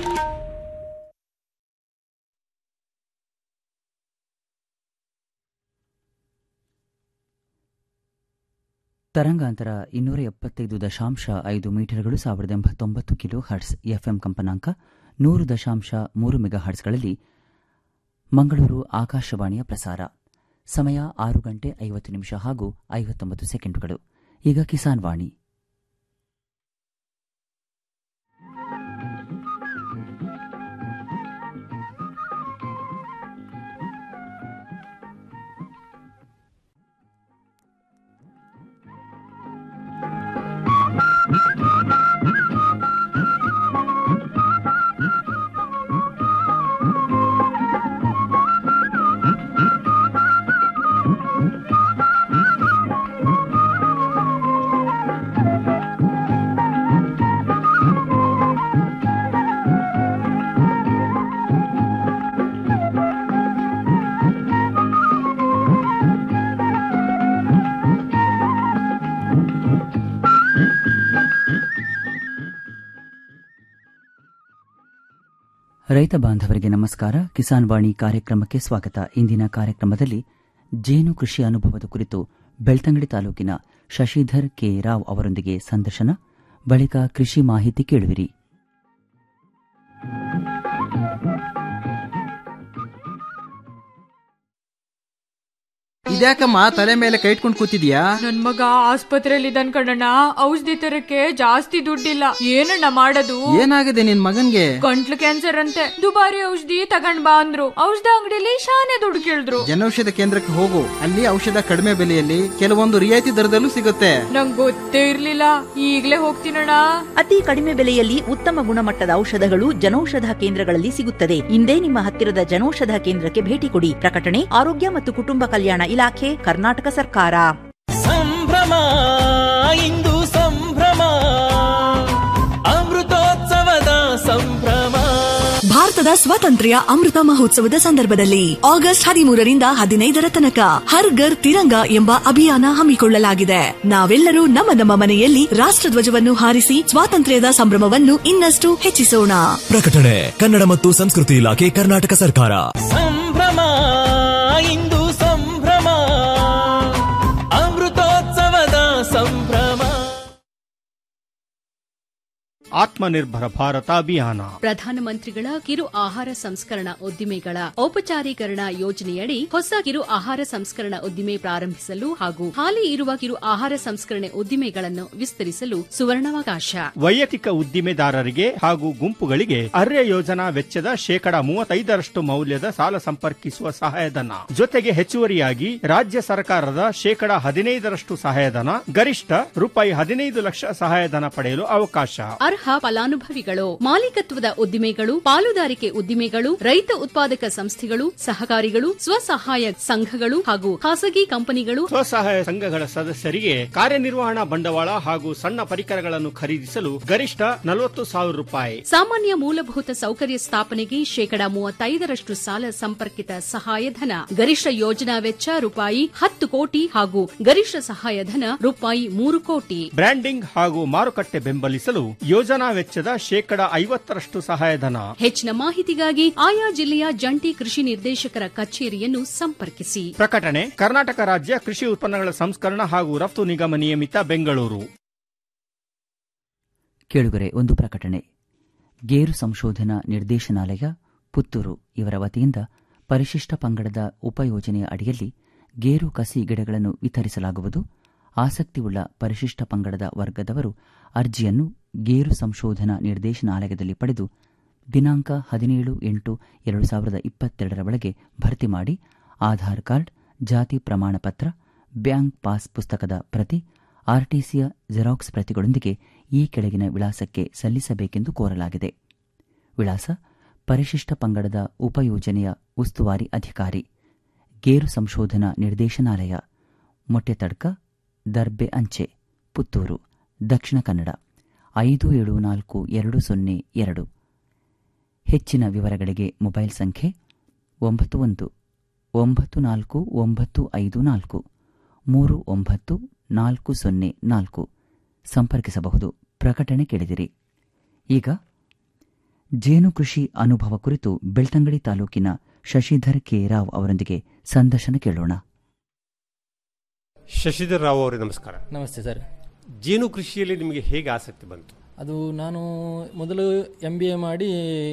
ತರಂಗಾಂತರ ಇನ್ನೂರ ಎಪ್ಪತ್ತೈದು ದಶಾಂಶ ಐದು ಮೀಟರ್ಗಳು ಸಾವಿರದ ಎಂಬತ್ತೊಂಬತ್ತು ಕಿಲೋ ಹರ್ಟ್ಸ್ ಎಫ್ಎಂ ಕಂಪನಾಂಕ ನೂರು ದಶಾಂಶ ಮೂರು ಮೆಗಾ ಹರ್ಟ್ಸ್ಗಳಲ್ಲಿ ಮಂಗಳೂರು ಆಕಾಶವಾಣಿಯ ಪ್ರಸಾರ ಸಮಯ ಆರು ಗಂಟೆ ಐವತ್ತು ನಿಮಿಷ ಹಾಗೂ ಐವತ್ತೊಂಬತ್ತು ಸೆಕೆಂಡುಗಳು ಈಗ ಕಿಸಾನ್ ವಾಣಿ ರೈತ ಬಾಂಧವರಿಗೆ ನಮಸ್ಕಾರ ಕಿಸಾನ್ ವಾಣಿ ಕಾರ್ಯಕ್ರಮಕ್ಕೆ ಸ್ವಾಗತ ಇಂದಿನ ಕಾರ್ಯಕ್ರಮದಲ್ಲಿ ಜೇನು ಕೃಷಿ ಅನುಭವದ ಕುರಿತು ಬೆಳ್ತಂಗಡಿ ತಾಲೂಕಿನ ಶಶಿಧರ್ ಕೆ ರಾವ್ ಅವರೊಂದಿಗೆ ಸಂದರ್ಶನ ಬಳಿಕ ಕೃಷಿ ಮಾಹಿತಿ ಕೇಳುವಿರಿ ಇದ್ಯಾಕಮ್ಮ ತಲೆ ಮೇಲೆ ಕೈ ಇಟ್ಕೊಂಡು ಕೂತಿದ್ಯಾ ನನ್ ಮಗ ಆಸ್ಪತ್ರೆಯಲ್ಲಿ ಇದ್ದಾನ್ ಕಣಣ್ಣ ಔಷಧಿ ತರಕ್ಕೆ ಜಾಸ್ತಿ ದುಡ್ಡಿಲ್ಲ ಏನಣ್ಣ ಮಾಡೋದು ಏನಾಗಿದೆ ನಿನ್ ಮಗನ್ಗೆ ಗಂಟ್ಲು ಕ್ಯಾನ್ಸರ್ ಅಂತೆ ದುಬಾರಿ ಔಷಧಿ ತಗೊಂಡ್ ಬಾ ಅಂದ್ರು ಔಷಧ ಅಂಗಡಿಲಿ ಶಾನೆ ದುಡ್ಡು ಕೇಳಿದ್ರು ಜನೌಷಧ ಕೇಂದ್ರಕ್ಕೆ ಹೋಗು ಅಲ್ಲಿ ಔಷಧ ಕಡಿಮೆ ಬೆಲೆಯಲ್ಲಿ ಕೆಲವೊಂದು ರಿಯಾಯಿತಿ ದರದಲ್ಲೂ ಸಿಗುತ್ತೆ ನಂಗ್ ಗೊತ್ತೇ ಇರ್ಲಿಲ್ಲ ಈಗ್ಲೇ ಹೋಗ್ತೀನಣ್ಣ ಅತಿ ಕಡಿಮೆ ಬೆಲೆಯಲ್ಲಿ ಉತ್ತಮ ಗುಣಮಟ್ಟದ ಔಷಧಗಳು ಜನೌಷಧ ಕೇಂದ್ರಗಳಲ್ಲಿ ಸಿಗುತ್ತದೆ ಇಂದೇ ನಿಮ್ಮ ಹತ್ತಿರದ ಜನೌಷಧ ಕೇಂದ್ರಕ್ಕೆ ಭೇಟಿ ಕೊಡಿ ಪ್ರಕಟಣೆ ಆರೋಗ್ಯ ಮತ್ತು ಕುಟುಂಬ ಕಲ್ಯಾಣ ಇಲಾಖೆ ಕರ್ನಾಟಕ ಸರ್ಕಾರ ಸಂಭ್ರಮ ಇಂದು ಸಂಭ್ರಮ ಅಮೃತೋತ್ಸವದ ಸಂಭ್ರಮ ಭಾರತದ ಸ್ವಾತಂತ್ರ್ಯ ಅಮೃತ ಮಹೋತ್ಸವದ ಸಂದರ್ಭದಲ್ಲಿ ಆಗಸ್ಟ್ ಹದಿಮೂರರಿಂದ ಹದಿನೈದರ ತನಕ ಹರ್ ಘರ್ ತಿರಂಗ ಎಂಬ ಅಭಿಯಾನ ಹಮ್ಮಿಕೊಳ್ಳಲಾಗಿದೆ ನಾವೆಲ್ಲರೂ ನಮ್ಮ ನಮ್ಮ ಮನೆಯಲ್ಲಿ ರಾಷ್ಟ್ರಧ್ವಜವನ್ನು ಹಾರಿಸಿ ಸ್ವಾತಂತ್ರ್ಯದ ಸಂಭ್ರಮವನ್ನು ಇನ್ನಷ್ಟು ಹೆಚ್ಚಿಸೋಣ ಪ್ರಕಟಣೆ ಕನ್ನಡ ಮತ್ತು ಸಂಸ್ಕೃತಿ ಇಲಾಖೆ ಕರ್ನಾಟಕ ಸರ್ಕಾರ ಸಂಭ್ರಮ ಇಂದು ಸಂಭ್ರಮ ಅಮೃತೋತ್ಸವದ ಸಂಭ್ರಮ ಆತ್ಮನಿರ್ಭರ ಭಾರತ ಅಭಿಯಾನ ಪ್ರಧಾನಮಂತ್ರಿಗಳ ಕಿರು ಆಹಾರ ಸಂಸ್ಕರಣಾ ಉದ್ದಿಮೆಗಳ ಔಪಚಾರೀಕರಣ ಯೋಜನೆಯಡಿ ಹೊಸ ಕಿರು ಆಹಾರ ಸಂಸ್ಕರಣಾ ಉದ್ದಿಮೆ ಪ್ರಾರಂಭಿಸಲು ಹಾಗೂ ಹಾಲಿ ಇರುವ ಕಿರು ಆಹಾರ ಸಂಸ್ಕರಣೆ ಉದ್ದಿಮೆಗಳನ್ನು ವಿಸ್ತರಿಸಲು ಸುವರ್ಣಾವಕಾಶ ವೈಯಕ್ತಿಕ ಉದ್ದಿಮೆದಾರರಿಗೆ ಹಾಗೂ ಗುಂಪುಗಳಿಗೆ ಅರ್ಯ ಯೋಜನಾ ವೆಚ್ಚದ ಶೇಕಡಾ ಮೂವತ್ತೈದರಷ್ಟು ಮೌಲ್ಯದ ಸಾಲ ಸಂಪರ್ಕಿಸುವ ಸಹಾಯಧನ ಜೊತೆಗೆ ಹೆಚ್ಚುವರಿಯಾಗಿ ರಾಜ್ಯ ಸರ್ಕಾರದ ಶೇಕಡಾ ಹದಿನೈದರಷ್ಟು ಸಹಾಯಧನ ಗರಿಷ್ಠ ರೂಪಾಯಿ ಹದಿನೈದು ಲಕ್ಷ ಸಹಾಯಧನ ಪಡೆಯಲು ಅವಕಾಶ ಅರ್ಹ ಫಲಾನುಭವಿಗಳು ಮಾಲೀಕತ್ವದ ಉದ್ದಿಮೆಗಳು ಪಾಲುದಾರಿಕೆ ಉದ್ದಿಮೆಗಳು ರೈತ ಉತ್ಪಾದಕ ಸಂಸ್ಥೆಗಳು ಸಹಕಾರಿಗಳು ಸ್ವಸಹಾಯ ಸಂಘಗಳು ಹಾಗೂ ಖಾಸಗಿ ಕಂಪನಿಗಳು ಸ್ವಸಹಾಯ ಸಂಘಗಳ ಸದಸ್ಯರಿಗೆ ಕಾರ್ಯನಿರ್ವಹಣಾ ಬಂಡವಾಳ ಹಾಗೂ ಸಣ್ಣ ಪರಿಕರಗಳನ್ನು ಖರೀದಿಸಲು ಗರಿಷ್ಠ ನಲವತ್ತು ಸಾವಿರ ರೂಪಾಯಿ ಸಾಮಾನ್ಯ ಮೂಲಭೂತ ಸೌಕರ್ಯ ಸ್ಥಾಪನೆಗೆ ಶೇಕಡಾ ಮೂವತ್ತೈದರಷ್ಟು ಸಾಲ ಸಂಪರ್ಕಿತ ಸಹಾಯಧನ ಗರಿಷ್ಠ ಯೋಜನಾ ವೆಚ್ಚ ರೂಪಾಯಿ ಹತ್ತು ಕೋಟಿ ಹಾಗೂ ಗರಿಷ್ಠ ಸಹಾಯಧನ ರೂಪಾಯಿ ಮೂರು ಕೋಟಿ ಬ್ರ್ಯಾಂಡಿಂಗ್ ಹಾಗೂ ಮಾರುಕಟ್ಟೆ ಬೆಂಬಲಿಸಲು ಯೋಜನಾ ವೆಚ್ಚದ ಶೇಕಡಾ ಐವತ್ತರಷ್ಟು ಸಹಾಯಧನ ಹೆಚ್ಚಿನ ಮಾಹಿತಿಗಾಗಿ ಆಯಾ ಜಿಲ್ಲೆಯ ಜಂಟಿ ಕೃಷಿ ನಿರ್ದೇಶಕರ ಕಚೇರಿಯನ್ನು ಸಂಪರ್ಕಿಸಿ ಪ್ರಕಟಣೆ ಕರ್ನಾಟಕ ರಾಜ್ಯ ಕೃಷಿ ಉತ್ಪನ್ನಗಳ ಸಂಸ್ಕರಣ ಹಾಗೂ ರಫ್ತು ನಿಗಮ ನಿಯಮಿತ ಬೆಂಗಳೂರು ಕೇಳುಗರೆ ಒಂದು ಪ್ರಕಟಣೆ ಗೇರು ಸಂಶೋಧನಾ ನಿರ್ದೇಶನಾಲಯ ಪುತ್ತೂರು ಇವರ ವತಿಯಿಂದ ಪರಿಶಿಷ್ಟ ಪಂಗಡದ ಉಪಯೋಜನೆಯ ಅಡಿಯಲ್ಲಿ ಗೇರು ಕಸಿ ಗಿಡಗಳನ್ನು ವಿತರಿಸಲಾಗುವುದು ಆಸಕ್ತಿಯುಳ್ಳ ಪರಿಶಿಷ್ಟ ಪಂಗಡದ ವರ್ಗದವರು ಅರ್ಜಿಯನ್ನು ಗೇರು ಸಂಶೋಧನಾ ನಿರ್ದೇಶನಾಲಯದಲ್ಲಿ ಪಡೆದು ದಿನಾಂಕ ಹದಿನೇಳು ಎಂಟು ಎರಡು ಸಾವಿರದ ಇಪ್ಪತ್ತೆರಡರ ಒಳಗೆ ಭರ್ತಿ ಮಾಡಿ ಆಧಾರ್ ಕಾರ್ಡ್ ಜಾತಿ ಪ್ರಮಾಣ ಪತ್ರ ಬ್ಯಾಂಕ್ ಪಾಸ್ ಪುಸ್ತಕದ ಪ್ರತಿ ಆರ್ಟಿಸಿಯ ಜೆರಾಕ್ಸ್ ಪ್ರತಿಗಳೊಂದಿಗೆ ಈ ಕೆಳಗಿನ ವಿಳಾಸಕ್ಕೆ ಸಲ್ಲಿಸಬೇಕೆಂದು ಕೋರಲಾಗಿದೆ ವಿಳಾಸ ಪರಿಶಿಷ್ಟ ಪಂಗಡದ ಉಪಯೋಜನೆಯ ಉಸ್ತುವಾರಿ ಅಧಿಕಾರಿ ಗೇರು ಸಂಶೋಧನಾ ನಿರ್ದೇಶನಾಲಯ ಮೊಟ್ಟೆತಡ್ಕ ದರ್ಬೆ ಅಂಚೆ ಪುತ್ತೂರು ದಕ್ಷಿಣ ಕನ್ನಡ ಐದು ಏಳು ನಾಲ್ಕು ಎರಡು ಸೊನ್ನೆ ಎರಡು ಹೆಚ್ಚಿನ ವಿವರಗಳಿಗೆ ಮೊಬೈಲ್ ಸಂಖ್ಯೆ ಒಂಬತ್ತು ಒಂದು ಒಂಬತ್ತು ನಾಲ್ಕು ಒಂಬತ್ತು ಐದು ನಾಲ್ಕು ಮೂರು ಒಂಬತ್ತು ನಾಲ್ಕು ಸೊನ್ನೆ ನಾಲ್ಕು ಸಂಪರ್ಕಿಸಬಹುದು ಪ್ರಕಟಣೆ ಕೇಳಿದಿರಿ ಈಗ ಜೇನು ಕೃಷಿ ಅನುಭವ ಕುರಿತು ಬೆಳ್ತಂಗಡಿ ತಾಲೂಕಿನ ಶಶಿಧರ್ ಕೆ ರಾವ್ ಅವರೊಂದಿಗೆ ಸಂದರ್ಶನ ಕೇಳೋಣ ಶಶಿಧರ್ ರಾವ್ ಅವರೇ ನಮಸ್ಕಾರ ನಮಸ್ತೆ ಸರ್ ಜೇನು ಕೃಷಿಯಲ್ಲಿ ನಿಮಗೆ ಹೇಗೆ ಆಸಕ್ತಿ ಬಂತು ಅದು ನಾನು ಮೊದಲು ಎಮ್ ಬಿ ಎ ಮಾಡಿ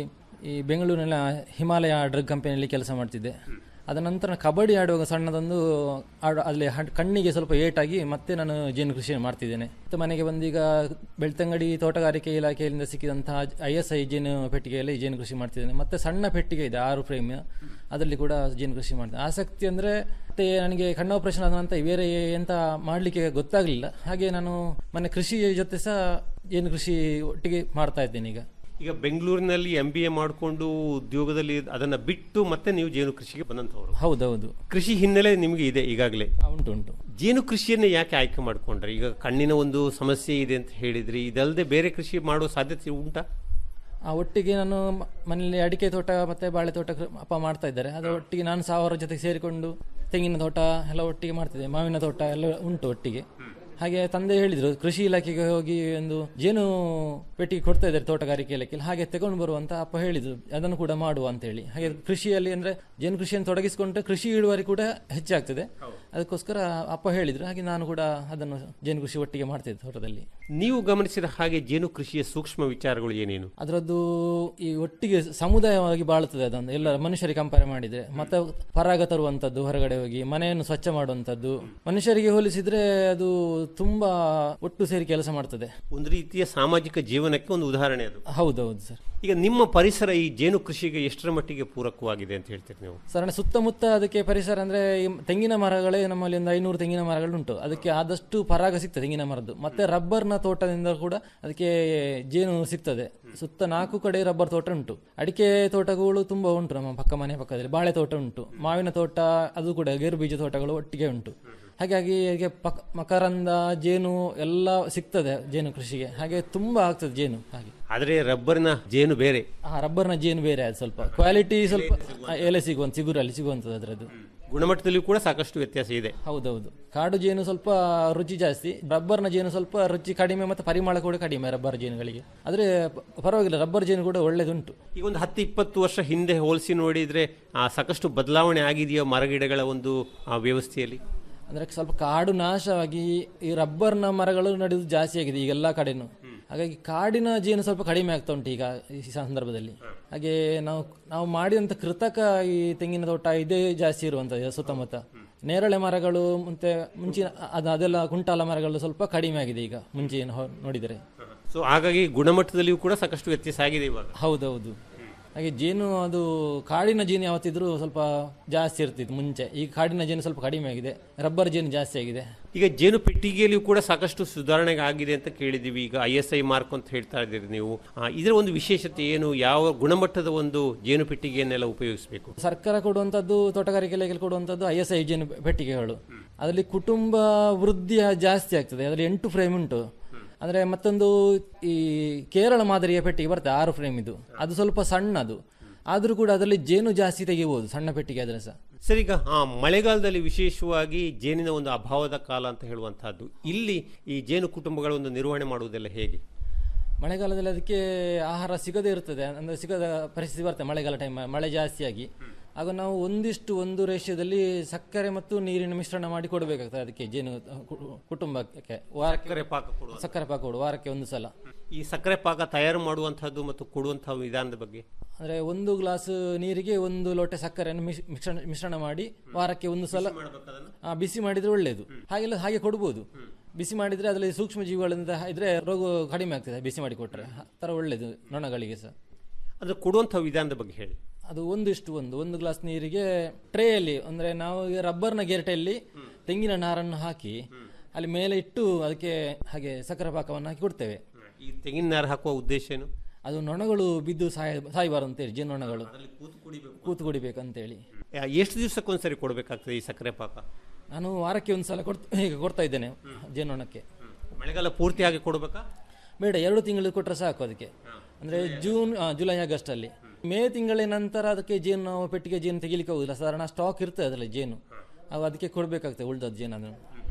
ಈ ಬೆಂಗಳೂರಿನ ಹಿಮಾಲಯ ಡ್ರಗ್ ಕಂಪನಿಯಲ್ಲಿ ಕೆಲಸ ಮಾಡ್ತಿದ್ದೆ ಅದ ನಂತರ ಕಬಡ್ಡಿ ಆಡುವಾಗ ಸಣ್ಣದೊಂದು ಆಡ ಅಲ್ಲಿ ಹಡ್- ಕಣ್ಣಿಗೆ ಸ್ವಲ್ಪ ಏಟಾಗಿ ಮತ್ತೆ ನಾನು ಜೇನು ಕೃಷಿ ಮಾಡ್ತಿದ್ದೇನೆ ಮತ್ತೆ ಮನೆಗೆ ಬಂದೀಗ ಬೆಳ್ತಂಗಡಿ ತೋಟಗಾರಿಕೆ ಇಲಾಖೆಯಿಂದ ಸಿಕ್ಕಿದಂತಹ ಐ ಎಸ್ ಐ ಜೇನು ಪೆಟ್ಟಿಗೆಯಲ್ಲಿ ಜೇನು ಕೃಷಿ ಮಾಡ್ತಿದ್ದೇನೆ ಮತ್ತೆ ಸಣ್ಣ ಪೆಟ್ಟಿಗೆ ಇದೆ ಆರು ಫ್ರೇಮ್ ಅದರಲ್ಲಿ ಕೂಡ ಜೇನು ಕೃಷಿ ಮಾಡ್ತೇನೆ ಆಸಕ್ತಿ ಅಂದರೆ ಮತ್ತೆ ನನಗೆ ಕಣ್ಣು ಆಪರೇಷನ್ ಆದ ನಂತರ ಬೇರೆ ಎಂತ ಮಾಡಲಿಕ್ಕೆ ಗೊತ್ತಾಗಲಿಲ್ಲ ಹಾಗೆ ನಾನು ಮನೆ ಕೃಷಿ ಜೊತೆ ಸಹ ಜೇನು ಕೃಷಿ ಒಟ್ಟಿಗೆ ಮಾಡ್ತಾ ಇದ್ದೇನೆ ಈಗ ಈಗ ಬೆಂಗಳೂರಿನಲ್ಲಿ ಎಂ ಬಿ ಎ ಮಾಡಿಕೊಂಡು ಉದ್ಯೋಗದಲ್ಲಿ ಅದನ್ನ ಬಿಟ್ಟು ಮತ್ತೆ ನೀವು ಜೇನು ಕೃಷಿಗೆ ಬಂದಂತವರು ಹೌದೌದು ಕೃಷಿ ಹಿನ್ನೆಲೆ ನಿಮಗೆ ಇದೆ ಈಗಾಗಲೇ ಉಂಟು ಉಂಟು ಜೇನು ಕೃಷಿಯನ್ನೇ ಯಾಕೆ ಆಯ್ಕೆ ಮಾಡ್ಕೊಂಡ್ರೆ ಈಗ ಕಣ್ಣಿನ ಒಂದು ಸಮಸ್ಯೆ ಇದೆ ಅಂತ ಹೇಳಿದ್ರಿ ಇದಲ್ಲದೆ ಬೇರೆ ಕೃಷಿ ಮಾಡುವ ಸಾಧ್ಯತೆ ಉಂಟಾ ಆ ಒಟ್ಟಿಗೆ ನಾನು ಮ- ಮನೆಯಲ್ಲಿ ಅಡಿಕೆ ತೋಟ ಮತ್ತೆ ಬಾಳೆ ತೋಟ ಕೃ- ಅಪ್ಪ ಮಾಡ್ತಾ ಇದ್ದಾರೆ ಅದರ ಒಟ್ಟಿಗೆ ನಾನು ಸಹ ಅವರ ಜೊತೆ ಸೇರಿಕೊಂಡು ತೆಂಗಿನ ತೋಟ ಎಲ್ಲ ಒಟ್ಟಿಗೆ ಮಾಡ್ತಿದ್ದೆ ಮಾವಿನ ತೋಟ ಎಲ್ಲ ಉಂಟು ಒಟ್ಟಿಗೆ ಹಾಗೆ ತಂದೆ ಹೇಳಿದ್ರು ಕೃಷಿ ಇಲಾಖೆಗೆ ಹೋಗಿ ಒಂದು ಜೇನು ಪೆಟ್ಟಿಗೆ ಕೊಡ್ತಾ ಇದ್ದಾರೆ ತೋಟಗಾರಿಕೆ ಇಲಾಖೆಯಲ್ಲಿ ಹಾಗೆ ತಗೊಂಡು ಬರುವಂತ ಅಪ್ಪ ಹೇಳಿದ್ರು ಅದನ್ನು ಕೂಡ ಮಾಡುವ ಅಂತ ಹೇಳಿ ಹಾಗೆ ಕೃಷಿಯಲ್ಲಿ ಅಂದ್ರೆ ಜೇನು ಕೃಷಿಯನ್ನು ತೊಡಗಿಸಿಕೊಂಡ್ರೆ ಕೃಷಿ ಇಳುವರಿ ಕೂಡ ಹೆಚ್ಚಾಗ್ತದೆ ಅದಕ್ಕೋಸ್ಕರ ಅಪ್ಪ ಹೇಳಿದ್ರು ಹಾಗೆ ನಾನು ಕೂಡ ಅದನ್ನು ಜೇನು ಕೃಷಿ ಒಟ್ಟಿಗೆ ಮಾಡ್ತಿದ್ದೆ ತೋಟದಲ್ಲಿ ನೀವು ಗಮನಿಸಿದ ಹಾಗೆ ಜೇನು ಕೃಷಿಯ ಸೂಕ್ಷ್ಮ ವಿಚಾರಗಳು ಏನೇನು ಅದರದ್ದು ಈ ಒಟ್ಟಿಗೆ ಸಮುದಾಯವಾಗಿ ಬಾಳುತ್ತದೆ ಅದೊಂದು ಎಲ್ಲ ಮನುಷ್ಯರಿಗೆ ಕಂಪೇರ್ ಮಾಡಿದ್ರೆ ಮತ್ತೆ ಪರಾಗ ತರುವಂತದ್ದು ಹೊರಗಡೆ ಹೋಗಿ ಮನೆಯನ್ನು ಸ್ವಚ್ಛ ಮಾಡುವಂತದ್ದು ಮನುಷ್ಯರಿಗೆ ಹೋಲಿಸಿದ್ರೆ ಅದು ತುಂಬಾ ಒಟ್ಟು ಸೇರಿ ಕೆಲಸ ಮಾಡ್ತದೆ ಒಂದು ರೀತಿಯ ಸಾಮಾಜಿಕ ಜೀವನಕ್ಕೆ ಒಂದು ಉದಾಹರಣೆ ಅದು ಹೌದೌದು ಸರ್ ಈಗ ನಿಮ್ಮ ಪರಿಸರ ಈ ಜೇನು ಕೃಷಿಗೆ ಎಷ್ಟರ ಮಟ್ಟಿಗೆ ಪೂರಕವಾಗಿದೆ ಅಂತ ಹೇಳ್ತೀರಿ ನೀವು ಸರ್ ಸುತ್ತಮುತ್ತ ಅದಕ್ಕೆ ಪರಿಸರ ಅಂದ್ರೆ ಈ ತೆಂಗಿನ ಮರಗಳೇ ನಮ್ಮಲ್ಲಿ ಒಂದು ಐನೂರು ತೆಂಗಿನ ಮರಗಳುಂಟು ಅದಕ್ಕೆ ಆದಷ್ಟು ಪರಾಗ ಸಿಗ್ತದೆ ತೆಂಗಿನ ಮರದ್ದು ಮತ್ತೆ ರಬ್ಬರ್ನ ತೋಟದಿಂದ ಕೂಡ ಅದಕ್ಕೆ ಜೇನು ಸಿಗ್ತದೆ ಸುತ್ತ ನಾಲ್ಕು ಕಡೆ ರಬ್ಬರ್ ತೋಟ ಉಂಟು ಅಡಿಕೆ ತೋಟಗಳು ತುಂಬಾ ಉಂಟು ನಮ್ಮ ಪಕ್ಕ ಮನೆ ಪಕ್ಕದಲ್ಲಿ ಬಾಳೆ ತೋಟ ಉಂಟು ಮಾವಿನ ತೋಟ ಅದು ಕೂಡ ಗೇರು ಬೀಜ ತೋಟಗಳು ಒಟ್ಟಿಗೆ ಉಂಟು ಹಾಗಾಗಿ ಹೀಗೆ ಪಕ್ ಮಕರಂದ ಜೇನು ಎಲ್ಲ ಸಿಗ್ತದೆ ಜೇನು ಕೃಷಿಗೆ ಹಾಗೆ ತುಂಬಾ ಆಗ್ತದೆ ಜೇನು ಹಾಗೆ ಆದರೆ ರಬ್ಬರ್ನ ಜೇನು ಬೇರೆ ಆ ರಬ್ಬರ್ನ ಜೇನು ಬೇರೆ ಅದು ಸ್ವಲ್ಪ ಕ್ವಾಲಿಟಿ ಸ್ವಲ್ಪ ಆ, ಎಲೆ ಸಿಗುವಂತ ಚಿಗುರಲ್ಲಿ ಸಿಗುವಂಥದ್ದು ಅದರದ್ದು ಗುಣಮಟ್ಟದಲ್ಲಿ ಕೂಡ ಸಾಕಷ್ಟು ವ್ಯತ್ಯಾಸ ಇದೆ ಹೌದೌದು ಕಾಡು ಜೇನು ಸ್ವಲ್ಪ ರುಚಿ ಜಾಸ್ತಿ ರಬ್ಬರ್ನ ಜೇನು ಸ್ವಲ್ಪ ರುಚಿ ಕಡಿಮೆ ಮತ್ತು ಪರಿಮಳ ಕೂಡ ಕಡಿಮೆ ರಬ್ಬರ್ ಜೇನುಗಳಿಗೆ ಆದರೆ ಪ- ಪರವಾಗಿಲ್ಲ ರಬ್ಬರ್ ಜೇನು ಕೂಡ ಒಳ್ಳೇದುಂಟು ಈಗ ಒಂದು ಹತ್ತು ಇಪ್ಪತ್ತು ವರ್ಷ ಹಿಂದೆ ಹೋಲಿಸಿ ನೋಡಿದ್ರೆ ಆ, ಸಾಕಷ್ಟು ಬದಲಾವಣೆ ಆಗಿದೆಯೋ ಮರಗಿಡಗಳ ಒಂದು ಆ, ವ್ಯವಸ್ಥೆಯಲ್ಲಿ ಅಂದ್ರೆ ಸ್ವಲ್ಪ ಕಾಡು ನಾಶವಾಗಿ ಈ ರಬ್ಬರ್ನ ಮರಗಳು ನಡೆಯುವುದು ಜಾಸ್ತಿ ಆಗಿದೆ ಈಗ ಎಲ್ಲ ಕಡೆನೂ ಹಾಗಾಗಿ ಕಾಡಿನ ಜೇನು ಸ್ವಲ್ಪ ಕಡಿಮೆ ಆಗ್ತಾ ಉಂಟು ಈಗ ಈ ಸಂದರ್ಭದಲ್ಲಿ ಹಾಗೆ ನಾವು ನಾವು ಮಾಡಿದಂಥ ಕೃತಕ ಈ ತೆಂಗಿನ ತೋಟ ಇದೇ ಜಾಸ್ತಿ ಇರುವಂಥದ್ದು ಸುತ್ತಮುತ್ತ ನೇರಳೆ ಮರಗಳು ಮತ್ತೆ ಮುಂಚಿನ ಅದು ಅದೆಲ್ಲ ಕುಂಟಾಲ ಮರಗಳು ಸ್ವಲ್ಪ ಕಡಿಮೆ ಆಗಿದೆ ಈಗ ಮುಂಚೆ ಏನು ಹೊ- ನೋಡಿದರೆ ಸೊ ಹಾಗಾಗಿ ಗುಣಮಟ್ಟದಲ್ಲಿಯೂ ಕೂಡ ಸಾಕಷ್ಟು ವ್ಯತ್ಯಾಸ ಆಗಿದೆ ಇವಾಗ ಹೌದೌದು ಹಾಗೆ ಜೇನು ಅದು ಕಾಡಿನ ಜೇನು ಯಾವತ್ತಿದ್ರೂ ಸ್ವಲ್ಪ ಜಾಸ್ತಿ ಇರ್ತಿತ್ತು ಮುಂಚೆ ಈಗ ಕಾಡಿನ ಜೇನು ಸ್ವಲ್ಪ ಕಡಿಮೆ ಆಗಿದೆ ರಬ್ಬರ್ ಜೇನು ಜಾಸ್ತಿ ಆಗಿದೆ ಈಗ ಜೇನು ಪೆಟ್ಟಿಗೆಯಲ್ಲಿಯೂ ಕೂಡ ಸಾಕಷ್ಟು ಸುಧಾರಣೆ ಆಗಿದೆ ಅಂತ ಕೇಳಿದೀವಿ ಈಗ ಐ ಎಸ್ ಐ ಮಾರ್ಕ್ ಅಂತ ಹೇಳ್ತಾ ಇದ್ದೀರಿ ನೀವು ಆ, ಇದರ ಒಂದು ವಿಶೇಷತೆ ಏನು ಯಾವ ಗುಣಮಟ್ಟದ ಒಂದು ಜೇನು ಪೆಟ್ಟಿಗೆಯನ್ನೆಲ್ಲ ಉಪಯೋಗಿಸಬೇಕು ಸರ್ಕಾರ ಕೊಡುವಂಥದ್ದು ತೋಟಗಾರಿಕೆ ಇಲಾಖೆ ಕೊಡುವಂಥದ್ದು ಐ ಎಸ್ ಐ ಜೇನು ಪೆಟ್ಟಿಗೆಗಳು ಅದರಲ್ಲಿ ಕುಟುಂಬ ವೃದ್ಧಿ ಜಾಸ್ತಿ ಆಗ್ತದೆ ಅದರಲ್ಲಿ ಎಂಟು ಫ್ರೇಮ್ ಉಂಟು ಅಂದ್ರೆ ಮತ್ತೊಂದು ಈ ಕೇರಳ ಮಾದರಿಯ ಪೆಟ್ಟಿಗೆ ಬರ್ತದೆ ಆರು ಫ್ರೇಮ್ ಇದು ಅದು ಸ್ವಲ್ಪ ಸಣ್ಣದು ಆದರೂ ಕೂಡ ಅದರಲ್ಲಿ ಜೇನು ಜಾಸ್ತಿ ತೆಗಿಬಹುದು ಸಣ್ಣ ಪೆಟ್ಟಿಗೆ ಆದರೆ ಸಹ ಸರ್ ಈಗ ಆ, ಮಳೆಗಾಲದಲ್ಲಿ ವಿಶೇಷವಾಗಿ ಜೇನಿನ ಒಂದು ಅಭಾವದ ಕಾಲ ಅಂತ ಹೇಳುವಂತಹದ್ದು ಇಲ್ಲಿ ಈ ಜೇನು ಕುಟುಂಬಗಳ ಒಂದು ನಿರ್ವಹಣೆ ಮಾಡುವುದೆಲ್ಲ ಹೇಗೆ ಮಳೆಗಾಲದಲ್ಲಿ ಅದಕ್ಕೆ ಆಹಾರ ಸಿಗದೇ ಇರ್ತದೆ ಅಂದ್ರೆ ಸಿಗದ ಪರಿಸ್ಥಿತಿ ಬರ್ತದೆ ಮಳೆಗಾಲ ಟೈಮ್ ಮಳೆ ಜಾಸ್ತಿಯಾಗಿ ಆಗ ನಾವು ಒಂದಿಷ್ಟು ಒಂದು ರೇಷ್ಯದಲ್ಲಿ ಸಕ್ಕರೆ ಮತ್ತು ನೀರಿನ ಮಿಶ್ರಣ ಮಾಡಿ ಕೊಡಬೇಕಾಗ್ತದೆ ಅದಕ್ಕೆ ಜೇನು ಕು- ಕುಟುಂಬಕ್ಕೆ ವಾರಕ್ಕೆ ಸಕ್ಕರೆ ಪಾಕ ಕೊಡುವ ಸಕ್ಕರೆ ಪಾಕ ಕೊಡು ವಾರಕ್ಕೆ ಒಂದು ಸಲ ಈ ಸಕ್ಕರೆ ಪಾಕ ತಯಾರು ಮಾಡುವಂತಹದ್ದು ಮತ್ತು ಕೊಡುವಂತಹ ವಿಧಾನದ ಬಗ್ಗೆ ಅಂದ್ರೆ ಒಂದು ಗ್ಲಾಸ್ ನೀರಿಗೆ ಒಂದು ಲೋಟೆ ಸಕ್ಕರೆಯನ್ನು ಮಿಶ್- ಮಿಶ್ರಣ ಮಿಶ್ರಣ ಮಾಡಿ ವಾರಕ್ಕೆ ಒಂದು ಸಲ ಆ, ಬಿಸಿ ಮಾಡಿದ್ರೆ ಒಳ್ಳೆಯದು ಹಾಗೆಲ್ಲ ಹಾಗೆ ಕೊಡ್ಬೋದು ಬಿಸಿ ಮಾಡಿದ್ರೆ ಅದರಲ್ಲಿ ಸೂಕ್ಷ್ಮ ಜೀವಿಗಳಿಂದ ಇದ್ರೆ ರೋಗ ಕಡಿಮೆ ಆಗ್ತದೆ ಬಿಸಿ ಮಾಡಿ ಕೊಟ್ರೆ ಆ ತರ ಒಳ್ಳೆಯದು ನೊಣಗಳಿಗೆ ಸಹ ಅದು ಕೊಡುವಂತಹ ವಿಧಾನದ ಬಗ್ಗೆ ಹೇಳಿ ಅದು ಒಂದಿಷ್ಟು ಒಂದು ಒಂದು ಗ್ಲಾಸ್ ನೀರಿಗೆ ಟ್ರೇಯಲ್ಲಿ ಅಂದ್ರೆ ನಾವು ಈಗ ರಬ್ಬರ್ನ ಗೆರಟೆಯಲ್ಲಿ ತೆಂಗಿನ ನಾರನ್ನು ಹಾಕಿ ಅಲ್ಲಿ ಮೇಲೆ ಇಟ್ಟು ಅದಕ್ಕೆ ಹಾಗೆ ಸಕ್ಕರೆ ಪಾಕವನ್ನು ಹಾಕಿ ಕೊಡ್ತೇವೆ ಈ ತೆಂಗಿನ ನಾರು ಹಾಕುವ ಉದ್ದೇಶ ಏನು ಅದು ನೊಣಗಳು ಬಿದ್ದು ಸಾಯ ಸಾಯಬಾರದು ಅಂತೇಳಿ ಜೇನುನೊಣಗಳು ಕೂತು ಕುಡಿಬೇಕು ಅಂತೇಳಿ ಆ, ಎಷ್ಟು ದಿವಸಕ್ಕೊಂದ್ಸರಿ ಕೊಡಬೇಕಾಗ್ತದೆ ಈ ಸಕ್ಕರೆ ಪಾಕ ನಾನು ವಾರಕ್ಕೆ ಒಂದು ಸಲ ಕೊಡ್ತ ಈಗ ಕೊಡ್ತಾ ಇದ್ದೇನೆ ಜೇನುನೊಣಕ್ಕೆ ಮಳೆಗಾಲ ಪೂರ್ತಿ ಹಾಗೆ ಕೊಡಬೇಕಾ ಬೇಡ ಎರಡು ತಿಂಗಳು ಕೊಟ್ಟರೆ ಸಾಕು ಅದಕ್ಕೆ ಅಂದ್ರೆ ಜೂನ್ ಆ, ಜುಲೈ ಆಗಸ್ಟ್ ಅಲ್ಲಿ ಮೇ ತಿಂಗಳ ನಂತರ ಅದಕ್ಕೆ ಜೇನು ನಾವು ಪೆಟ್ಟಿಗೆ ಜೇನು ತೆಗಿಲಿಕ್ಕೆ ಹೋಗುದಿಲ್ಲ ಸಾಧಾರಣ ಸ್ಟಾಕ್ ಇರ್ತದೆ ಅದರಲ್ಲಿ ಜೇನು ಅವು ಅದಕ್ಕೆ ಕೊಡಬೇಕಾಗ್ತದೆ ಉಳ್ದದ್ದು ಜೇನು ಅದನ್ನು